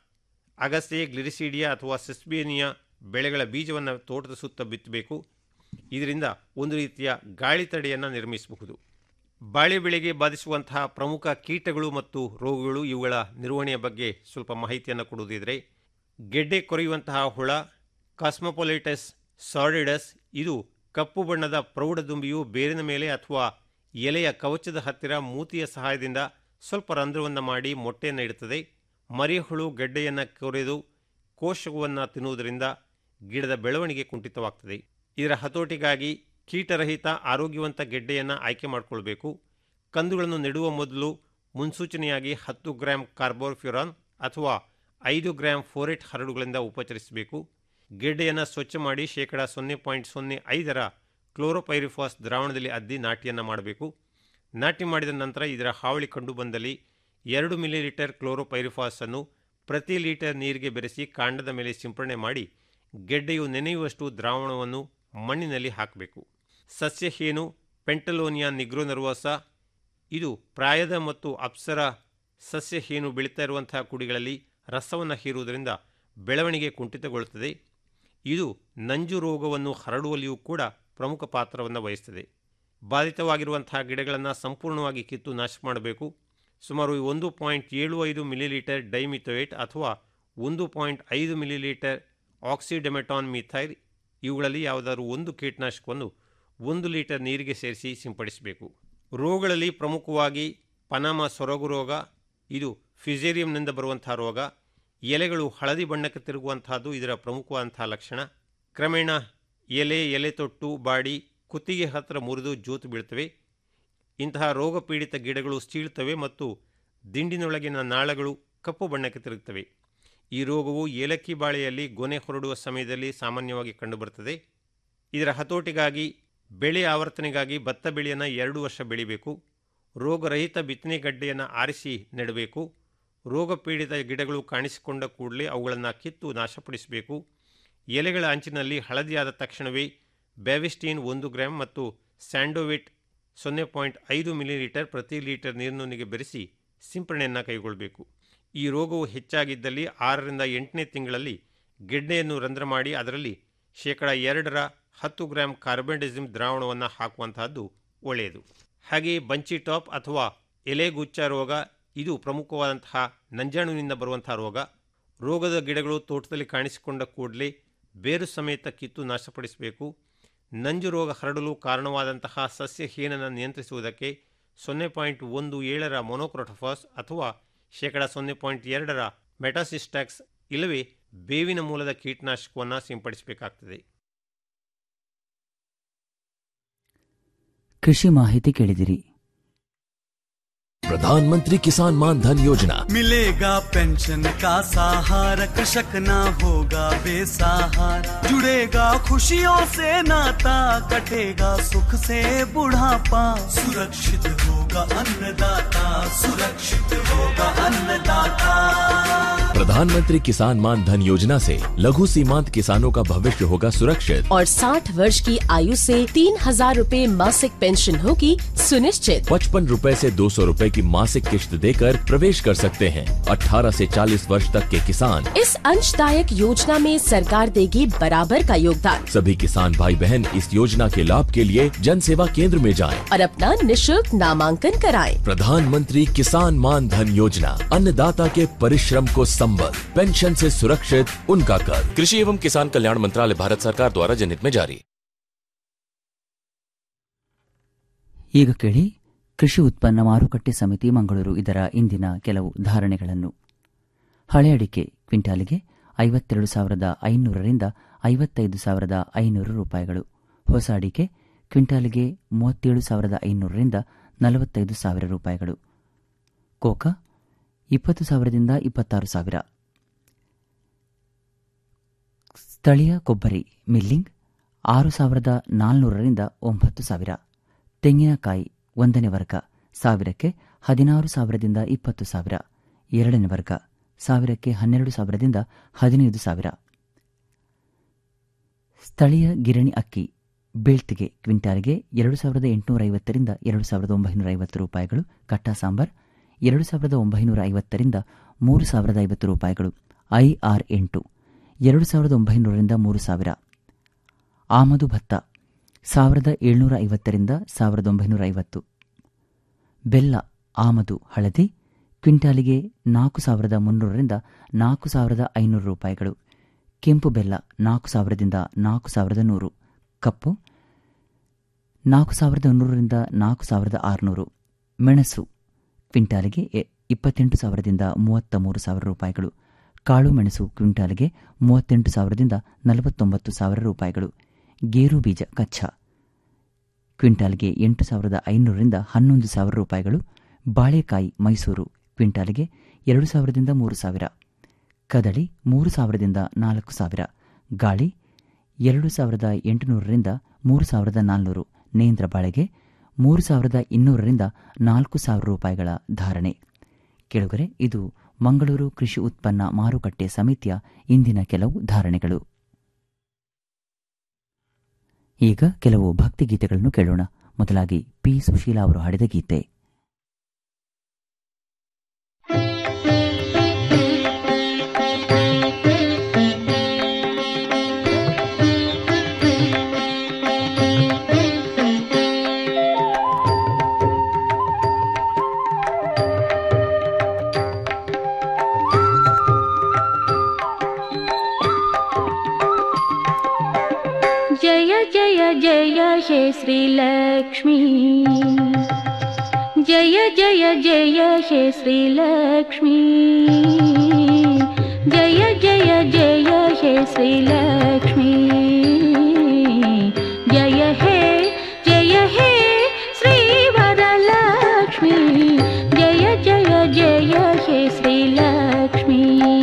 ಅಗಸೆ ಗ್ಲಿರಿಸಿಡಿಯಾ ಅಥವಾ ಸೆಸ್ಬೇನಿಯಾ ಬೆಳೆಗಳ ಬೀಜವನ್ನು ತೋಟದ ಸುತ್ತ ಬಿತ್ತಬೇಕು ಇದರಿಂದ ಒಂದು ರೀತಿಯ ಗಾಳಿ ತಡೆಯನ್ನು ನಿರ್ಮಿಸಬಹುದು ಬಾಳೆ ಬೆಳೆಗೆ ಬಾಧಿಸುವಂತಹ ಪ್ರಮುಖ ಕೀಟಗಳು ಮತ್ತು ರೋಗಗಳು ಇವುಗಳ ನಿರ್ವಹಣೆಯ ಬಗ್ಗೆ ಸ್ವಲ್ಪ ಮಾಹಿತಿಯನ್ನು ಕೊಡುವುದಿದ್ರೆ ಗೆಡ್ಡೆ ಕೊರೆಯುವಂತಹ ಹುಳ ಕಾಸ್ಮೊಪೊಲಿಟಸ್ ಸಾರಿಡಸ್ ಇದು ಕಪ್ಪು ಬಣ್ಣದ ಪ್ರೌಢದುಂಬಿಯು ಬೇರಿನ ಮೇಲೆ ಅಥವಾ ಎಲೆಯ ಕವಚದ ಹತ್ತಿರ ಮೂತಿಯ ಸಹಾಯದಿಂದ ಸ್ವಲ್ಪ ರಂಧ್ರವನ್ನು ಮಾಡಿ ಮೊಟ್ಟೆಯನ್ನು ಇಡುತ್ತದೆ ಮರಿಹುಳು ಗೆಡ್ಡೆಯನ್ನು ಕೊರೆದು ಕೋಶವನ್ನು ತಿನ್ನುವುದರಿಂದ ಗಿಡದ ಬೆಳವಣಿಗೆ ಕುಂಠಿತವಾಗ್ತದೆ ಇದರ ಹತೋಟಿಗಾಗಿ ಕೀಟರಹಿತ ಆರೋಗ್ಯವಂತ ಗೆಡ್ಡೆಯನ್ನು ಆಯ್ಕೆ ಮಾಡಿಕೊಳ್ಬೇಕು ಕಂದುಗಳನ್ನು ನೆಡುವ ಮೊದಲು ಮುನ್ಸೂಚನೆಯಾಗಿ ಹತ್ತು ಗ್ರಾಂ ಕಾರ್ಬೋಫ್ಯುರಾನ್ ಅಥವಾ ಐದು ಗ್ರಾಂ ಫೋರೆಟ್ ಹರಡುಗಳಿಂದ ಉಪಚರಿಸಬೇಕು ಗೆಡ್ಡೆಯನ್ನು ಸ್ವಚ್ಛ ಮಾಡಿ ಶೇಕಡ ಸೊನ್ನೆ ಪಾಯಿಂಟ್ ಸೊನ್ನೆ ಐದರ ಕ್ಲೋರೋಪೈರಿಫಾಸ್ ದ್ರಾವಣದಲ್ಲಿ ಅದ್ದಿ ನಾಟಿಯನ್ನು ಮಾಡಬೇಕು ನಾಟಿ ಮಾಡಿದ ನಂತರ ಇದರ ಹಾವಳಿ ಕಂಡು ಬಂದಲ್ಲಿ ಎರಡು ಮಿಲಿಲೀಟರ್ ಕ್ಲೋರೋಪೈರಿಫಾಸನ್ನು ಪ್ರತಿ ಲೀಟರ್ ನೀರಿಗೆ ಬೆರೆಸಿ ಕಾಂಡದ ಮೇಲೆ ಸಿಂಪಡಣೆ ಮಾಡಿ ಗೆಡ್ಡೆಯು ನೆನೆಯುವಷ್ಟು ದ್ರಾವಣವನ್ನು ಮಣ್ಣಿನಲ್ಲಿ ಹಾಕಬೇಕು ಸಸ್ಯ ಹೇನು ಪೆಂಟಲೋನಿಯಾ ನಿಗ್ರೋನರ್ವಸ ಇದು ಪ್ರಾಯದ ಮತ್ತು ಅಪ್ಸರ ಸಸ್ಯ ಹೇನು ಬೆಳೀತಾ ಇರುವಂತಹ ಕುಡಿಗಳಲ್ಲಿ ರಸವನ್ನು ಹೀರುವುದರಿಂದ ಬೆಳವಣಿಗೆ ಕುಂಠಿತಗೊಳ್ಳುತ್ತದೆ ಇದು ನಂಜು ರೋಗವನ್ನು ಹರಡುವಲ್ಲಿಯೂ ಕೂಡ ಪ್ರಮುಖ ಪಾತ್ರವನ್ನು ವಹಿಸ್ತದೆ ಬಾಧಿತವಾಗಿರುವಂತಹ ಗಿಡಗಳನ್ನು ಸಂಪೂರ್ಣವಾಗಿ ಕಿತ್ತು ನಾಶ ಮಾಡಬೇಕು ಸುಮಾರು ಒಂದು ಪಾಯಿಂಟ್ ಏಳು ಐದು ಮಿಲಿಲೀಟರ್ ಡೈಮಿಥೋಯೇಟ್ ಅಥವಾ ಒಂದು ಪಾಯಿಂಟ್ ಐದು ಮಿಲಿಲೀಟರ್ ಆಕ್ಸಿಡೆಮೆಟಾನ್ ಮಿಥೈಲ್ ಇವುಗಳಲ್ಲಿ ಯಾವುದಾದ್ರೂ ಒಂದು ಕೀಟನಾಶಕವನ್ನು ಒಂದು ಲೀಟರ್ ನೀರಿಗೆ ಸೇರಿಸಿ ಸಿಂಪಡಿಸಬೇಕು ರೋಗಗಳಲ್ಲಿ ಪ್ರಮುಖವಾಗಿ ಪನಾಮ ಸೊರಗು ರೋಗ ಇದು ಫಿಸೇರಿಯಂನಿಂದ ಬರುವಂತಹ ರೋಗ ಎಲೆಗಳು ಹಳದಿ ಬಣ್ಣಕ್ಕೆ ತಿರುಗುವಂತಹದ್ದು ಇದರ ಪ್ರಮುಖವಾದಂತಹ ಲಕ್ಷಣ ಕ್ರಮೇಣ ಎಲೆ ಎಲೆ ತೊಟ್ಟು ಬಾಡಿ ಕುತ್ತಿಗೆ ಹತ್ತಿರ ಮುರಿದು ಜೋತು ಬೀಳ್ತವೆ ಇಂತಹ ರೋಗ ಪೀಡಿತ ಗಿಡಗಳು ಸೀಳ್ತವೆ ಮತ್ತು ದಿಂಡಿನೊಳಗಿನ ನಾಳಗಳು ಕಪ್ಪು ಬಣ್ಣಕ್ಕೆ ತಿರುಗುತ್ತವೆ ಈ ರೋಗವು ಏಲಕ್ಕಿ ಬಾಳೆಯಲ್ಲಿ ಗೊನೆ ಹೊರಡುವ ಸಮಯದಲ್ಲಿ ಸಾಮಾನ್ಯವಾಗಿ ಕಂಡುಬರುತ್ತದೆ ಇದರ ಹತೋಟಿಗಾಗಿ ಬೆಳೆ ಆವರ್ತನೆಗಾಗಿ ಭತ್ತ ಬೆಳೆಯನ್ನು ಎರಡು ವರ್ಷ ಬೆಳಿಬೇಕು ರೋಗರಹಿತ ಬಿತ್ತನೆ ಗಡ್ಡೆಯನ್ನು ಆರಿಸಿ ನೆಡಬೇಕು ರೋಗ ಪೀಡಿತ ಗಿಡಗಳು ಕಾಣಿಸಿಕೊಂಡ ಕೂಡಲೇ ಅವುಗಳನ್ನು ಕಿತ್ತು ನಾಶಪಡಿಸಬೇಕು ಎಲೆಗಳ ಅಂಚಿನಲ್ಲಿ ಹಳದಿಯಾದ ತಕ್ಷಣವೇ ಬ್ಯಾವಿಸ್ಟೀನ್ ಒಂದು ಗ್ರಾಂ ಮತ್ತು ಸ್ಯಾಂಡೋವಿಟ್ ಸೊನ್ನೆ ಪಾಯಿಂಟ್ ಐದು ಮಿಲಿಲೀಟರ್ ಪ್ರತಿ ಲೀಟರ್ ನೀರಿನೊಂದಿಗೆ ಬೆರೆಸಿ ಸಿಂಪರಣೆಯನ್ನು ಕೈಗೊಳ್ಳಬೇಕು ಈ ರೋಗವು ಹೆಚ್ಚಾಗಿದ್ದಲ್ಲಿ ಆರರಿಂದ ಎಂಟನೇ ತಿಂಗಳಲ್ಲಿ ಗೆಡ್ಡೆಯನ್ನು ರಂಧ್ರ ಮಾಡಿ ಅದರಲ್ಲಿ ಶೇಕಡ ಎರಡರ ಹತ್ತು ಗ್ರಾಂ ಕಾರ್ಬೆಂಡಿಸಿಮ್ ದ್ರಾವಣವನ್ನು ಹಾಕುವಂತಹದ್ದು ಒಳ್ಳೆಯದು ಹಾಗೆಯೇ ಬಂಚಿ ಟಾಪ್ ಅಥವಾ ಎಲೆಗುಚ್ಚ ರೋಗ ಇದು ಪ್ರಮುಖವಾದಂತಹ ನಂಜಾಣುವಿನಿಂದ ಬರುವಂತಹ ರೋಗ ರೋಗದ ಗಿಡಗಳು ತೋಟದಲ್ಲಿ ಕಾಣಿಸಿಕೊಂಡ ಕೂಡಲೇ ಬೇರು ಸಮೇತ ಕಿತ್ತು ನಾಶಪಡಿಸಬೇಕು ನಂಜು ರೋಗ ಹರಡಲು ಕಾರಣವಾದಂತಹ ಸಸ್ಯ ಹೀನನ್ನು ನಿಯಂತ್ರಿಸುವುದಕ್ಕೆ ಸೊನ್ನೆ ಪಾಯಿಂಟ್ ಒಂದು ಏಳರ ಮೊನೋಕ್ರೋಟೋಫಾಸ್ ಅಥವಾ ಶೇಕಡ ಸೊನ್ನೆ ಪಾಯಿಂಟ್ ಎರಡರ ಮೆಟಾಸಿಸ್ಟ್ಯಾಕ್ಸ್ ಇಲ್ಲವೇ ಬೇವಿನ ಮೂಲದ ಕೀಟನಾಶಕವನ್ನು ಸಿಂಪಡಿಸಬೇಕಾಗ್ತದೆ ಕೃಷಿ ಮಾಹಿತಿ ಕೇಳಿದಿರಿ प्रधानमंत्री किसान मान धन योजना मिलेगा पेंशन का सहारा कृषक ना होगा बेसहारा जुड़ेगा खुशियों से नाता कटेगा सुख से बुढ़ापा सुरक्षित होगा अन्नदाता सुरक्षित होगा अन्नदाता प्रधानमंत्री किसान मान धन योजना से लघु सीमांत किसानों का भविष्य होगा सुरक्षित और 60 वर्ष की आयु से तीन हजार रूपए मासिक पेंशन होगी सुनिश्चित पचपन रूपए से दो सौ रूपए की मासिक किश्त देकर प्रवेश कर सकते हैं 18 से 40 वर्ष तक के किसान इस अंशदायक योजना में सरकार देगी बराबर का योगदान सभी किसान भाई बहन इस योजना के लाभ के लिए जन सेवा केंद्र में जाएं। और अपना निशुल्क नामांकन कराएं। प्रधानमंत्री किसान मान धन योजना अन्नदाता के परिश्रम को संबल पेंशन से सुरक्षित उनका कर कृषि एवं किसान कल्याण मंत्रालय भारत सरकार द्वारा जनहित में जारी ಈಗ ಕೇಳಿ ಕೃಷಿ ಉತ್ಪನ್ನ ಮಾರುಕಟ್ಟೆ ಸಮಿತಿ ಮಂಗಳೂರು ಇದರ ಇಂದಿನ ಕೆಲವು ಧಾರಣೆಗಳನ್ನು ಹಳೆ ಅಡಿಕೆ ಕ್ವಿಂಟಾಲಿಗೆ ಐವತ್ತೆರಡು ಸಾವಿರದ ಐನೂರರಿಂದ ಐವತ್ತೈದು ಸಾವಿರದ ಐನೂರು ರೂಪಾಯಿಗಳು ಹೊಸ ಅಡಿಕೆ ಕ್ವಿಂಟಾಲಿಗೆ ಮೂವತ್ತೇಳು ಸಾವಿರದ ಐನೂರರಿಂದ ನಲವತ್ತೈದು ಸಾವಿರ ರೂಪಾಯಿಗಳು ಕೋಕಾ ಇಪ್ಪತ್ತು ಸಾವಿರದಿಂದ ಇಪ್ಪತ್ತಾರು ಸಾವಿರ ಸ್ಥಳೀಯ ಕೊಬ್ಬರಿ ಮಿಲ್ಲಿಂಗ್ ಆರು ಸಾವಿರದ ನಾಲ್ನೂರರಿಂದ ಒಂಬತ್ತು ಸಾವಿರ ತೆಂಗಿನಕಾಯಿ ಒಂದನೇ ವರ್ಗ ಸಾವಿರಕ್ಕೆ ಹದಿನಾರು ಸಾವಿರದಿಂದ ಇಪ್ಪತ್ತು ಸಾವಿರ ಎರಡನೇ ವರ್ಗ ಸಾವಿರಕ್ಕೆ ಹನ್ನೆರಡು ಸಾವಿರದಿಂದ ಹದಿನೈದು ಸಾವಿರ ಸ್ಥಳೀಯ ಗಿರಣಿ ಅಕ್ಕಿ ಬೇಳ್ತಿಗೆ ಕ್ವಿಂಟಾಲ್ಗೆ ಎರಡು ಸಾವಿರದ ಎಂಟುನೂರ ಐವತ್ತರಿಂದ ಎರಡು ಸಾವಿರದ ಒಂಬೈನೂರ ಐವತ್ತು ರೂಪಾಯಿಗಳು ಕಟ್ಟಾ ಸಾಂಬಾರ್ ಎರಡು ಸಾವಿರದ ಒಂಬೈನೂರ ಐವತ್ತರಿಂದ ಮೂರು ಸಾವಿರದ ಐವತ್ತು ರೂಪಾಯಿಗಳು ಐಆರ್ ಎಂಟು ಎರಡು ಸಾವಿರದ ಒಂಬೈನೂರರಿಂದ ಮೂರು ಸಾವಿರ ಆಮದು ಭತ್ತ ಸಾವಿರದ ಏಳ್ನೂರ ಐವತ್ತರಿಂದ ಸಾವಿರದ ಒಂಬೈನೂರ ಐವತ್ತು ಬೆಲ್ಲ ಆಮದು ಹಳದಿ ಕ್ವಿಂಟಾಲಿಗೆ ನಾಲ್ಕು ಸಾವಿರದ ಮುನ್ನೂರರಿಂದ ನಾಲ್ಕು ಸಾವಿರದ ಐನೂರು ರೂಪಾಯಿಗಳು ಕೆಂಪು ಬೆಲ್ಲ ನಾಲ್ಕು ಸಾವಿರದಿಂದ ನಾಲ್ಕು ಸಾವಿರದ ನೂರು ಕಪ್ಪು ನಾಲ್ಕು ಸಾವಿರದ ನೂರರಿಂದ ನಾಲ್ಕು ಸಾವಿರದ ಆರುನೂರು ಮೆಣಸು ಕ್ವಿಂಟಾಲಿಗೆ ಎ- ಇಪ್ಪತ್ತೆಂಟು ಸಾವಿರದಿಂದ ಮೂವತ್ತ ಮೂರು ಸಾವಿರ ರೂಪಾಯಿಗಳು ಕಾಳು ಮೆಣಸು ಕ್ವಿಂಟಾಲಿಗೆ ಮೂವತ್ತೆಂಟು ಸಾವಿರದಿಂದ ನಲವತ್ತೊಂಬತ್ತು ಸಾವಿರ ರೂಪಾಯಿಗಳು ಗೇರು ಬೀಜ ಕಚ್ಚಾ ಕ್ವಿಂಟಾಲ್ಗೆ ಎಂಟು ಸಾವಿರದ ಐನೂರರಿಂದ ಹನ್ನೊಂದು ಸಾವಿರ ರೂಪಾಯಿಗಳು ಬಾಳೆಕಾಯಿ ಮೈಸೂರು ಕ್ವಿಂಟಾಲಿಗೆ ಎರಡು ಸಾವಿರದಿಂದ ಮೂರು ಸಾವಿರ ಕದಳಿ ಮೂರು ಸಾವಿರದಿಂದ ನಾಲ್ಕು ಸಾವಿರ ಗಾಳಿ ಎರಡು ಸಾವಿರದ ಎಂಟುನೂರರಿಂದ ಮೂರು ಸಾವಿರದ ನಾಲ್ನೂರು ನೇಂದ್ರ ಬಾಳೆಗೆ ಮೂರು ಸಾವಿರದ ಇನ್ನೂರರಿಂದ ನಾಲ್ಕು ಸಾವಿರ ರೂಪಾಯಿಗಳ ಧಾರಣೆ ಕೆಳಗರೆ ಇದು ಮಂಗಳೂರು ಕೃಷಿ ಉತ್ಪನ್ನ ಮಾರುಕಟ್ಟೆ ಸಮಿತಿಯ ಇಂದಿನ ಕೆಲವು ಧಾರಣೆಗಳು ಈಗ ಕೆಲವು ಭಕ್ತಿಗೀತೆಗಳನ್ನು ಕೇಳೋಣ ಮೊದಲಾಗಿ ಪಿ ಸುಶೀಲಾ ಅವರು ಹಾಡಿದ ಗೀತೆ जय जय जय हे श्रीलक्ष्मी जय जय जय हे श्रीलक्ष्मी जय जय जय हे श्रीलक्ष्मी जय हे जय हे श्रीवरलक्ष्मी जय जय जय हे श्रीलक्ष्मी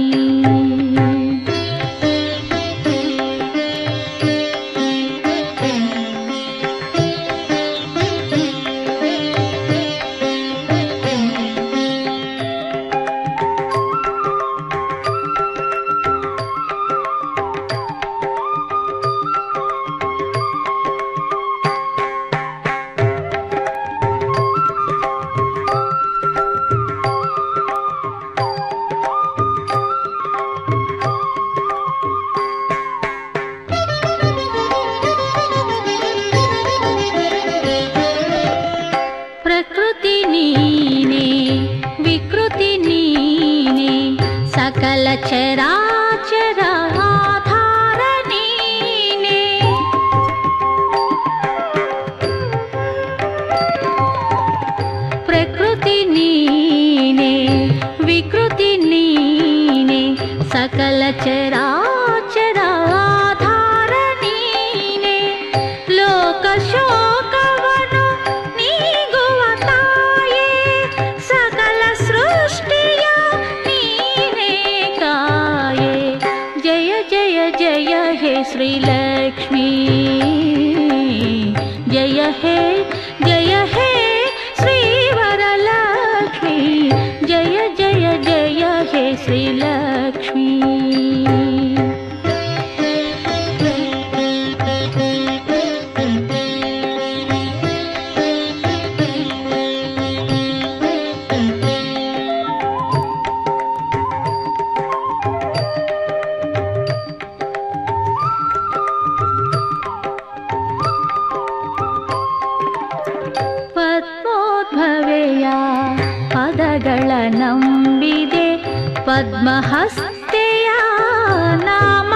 ಪ್ರಕೃತಿ ನೀನೆ ವಿಕೃತಿ ನೀನೆ ಸಕಲ ಚರಾಚರ ಆಧಾರ ನೀನೆ ಪ್ರಕೃತಿ ನೀನೆ ವಿಕೃತಿ ನೀನೆ ಸಕಲ ಚರಾಚರ ಆಧಾರ ನೀನೆ ಲೋಕ ಶೋಕವನು ನೀಗುವ ತಾಯೇ ಸಕಲ ಸೃಷ್ಟಿಯ ನೀನೇ ಕಾಯೇ ಜಯ ಜಯ ಜಯ ಹೇ ಶ್ರೀಲಕ್ಷ್ಮೀ ಜಯ ಹೇ ಜಯ ಹೇ ಶ್ರೀವರಲಕ್ಷ್ಮೀ ಜಯ ಜಯ ಜಯ ಹೇ ಶ್ರೀಲಕ್ಷ್ಮೀ ಪದ್ಮೋದ್ಭವೆಯ ಪದಗಳ ನಂಬಿದೆ ಪದ್ಮಹಸ್ತೆಯ ನಾಮ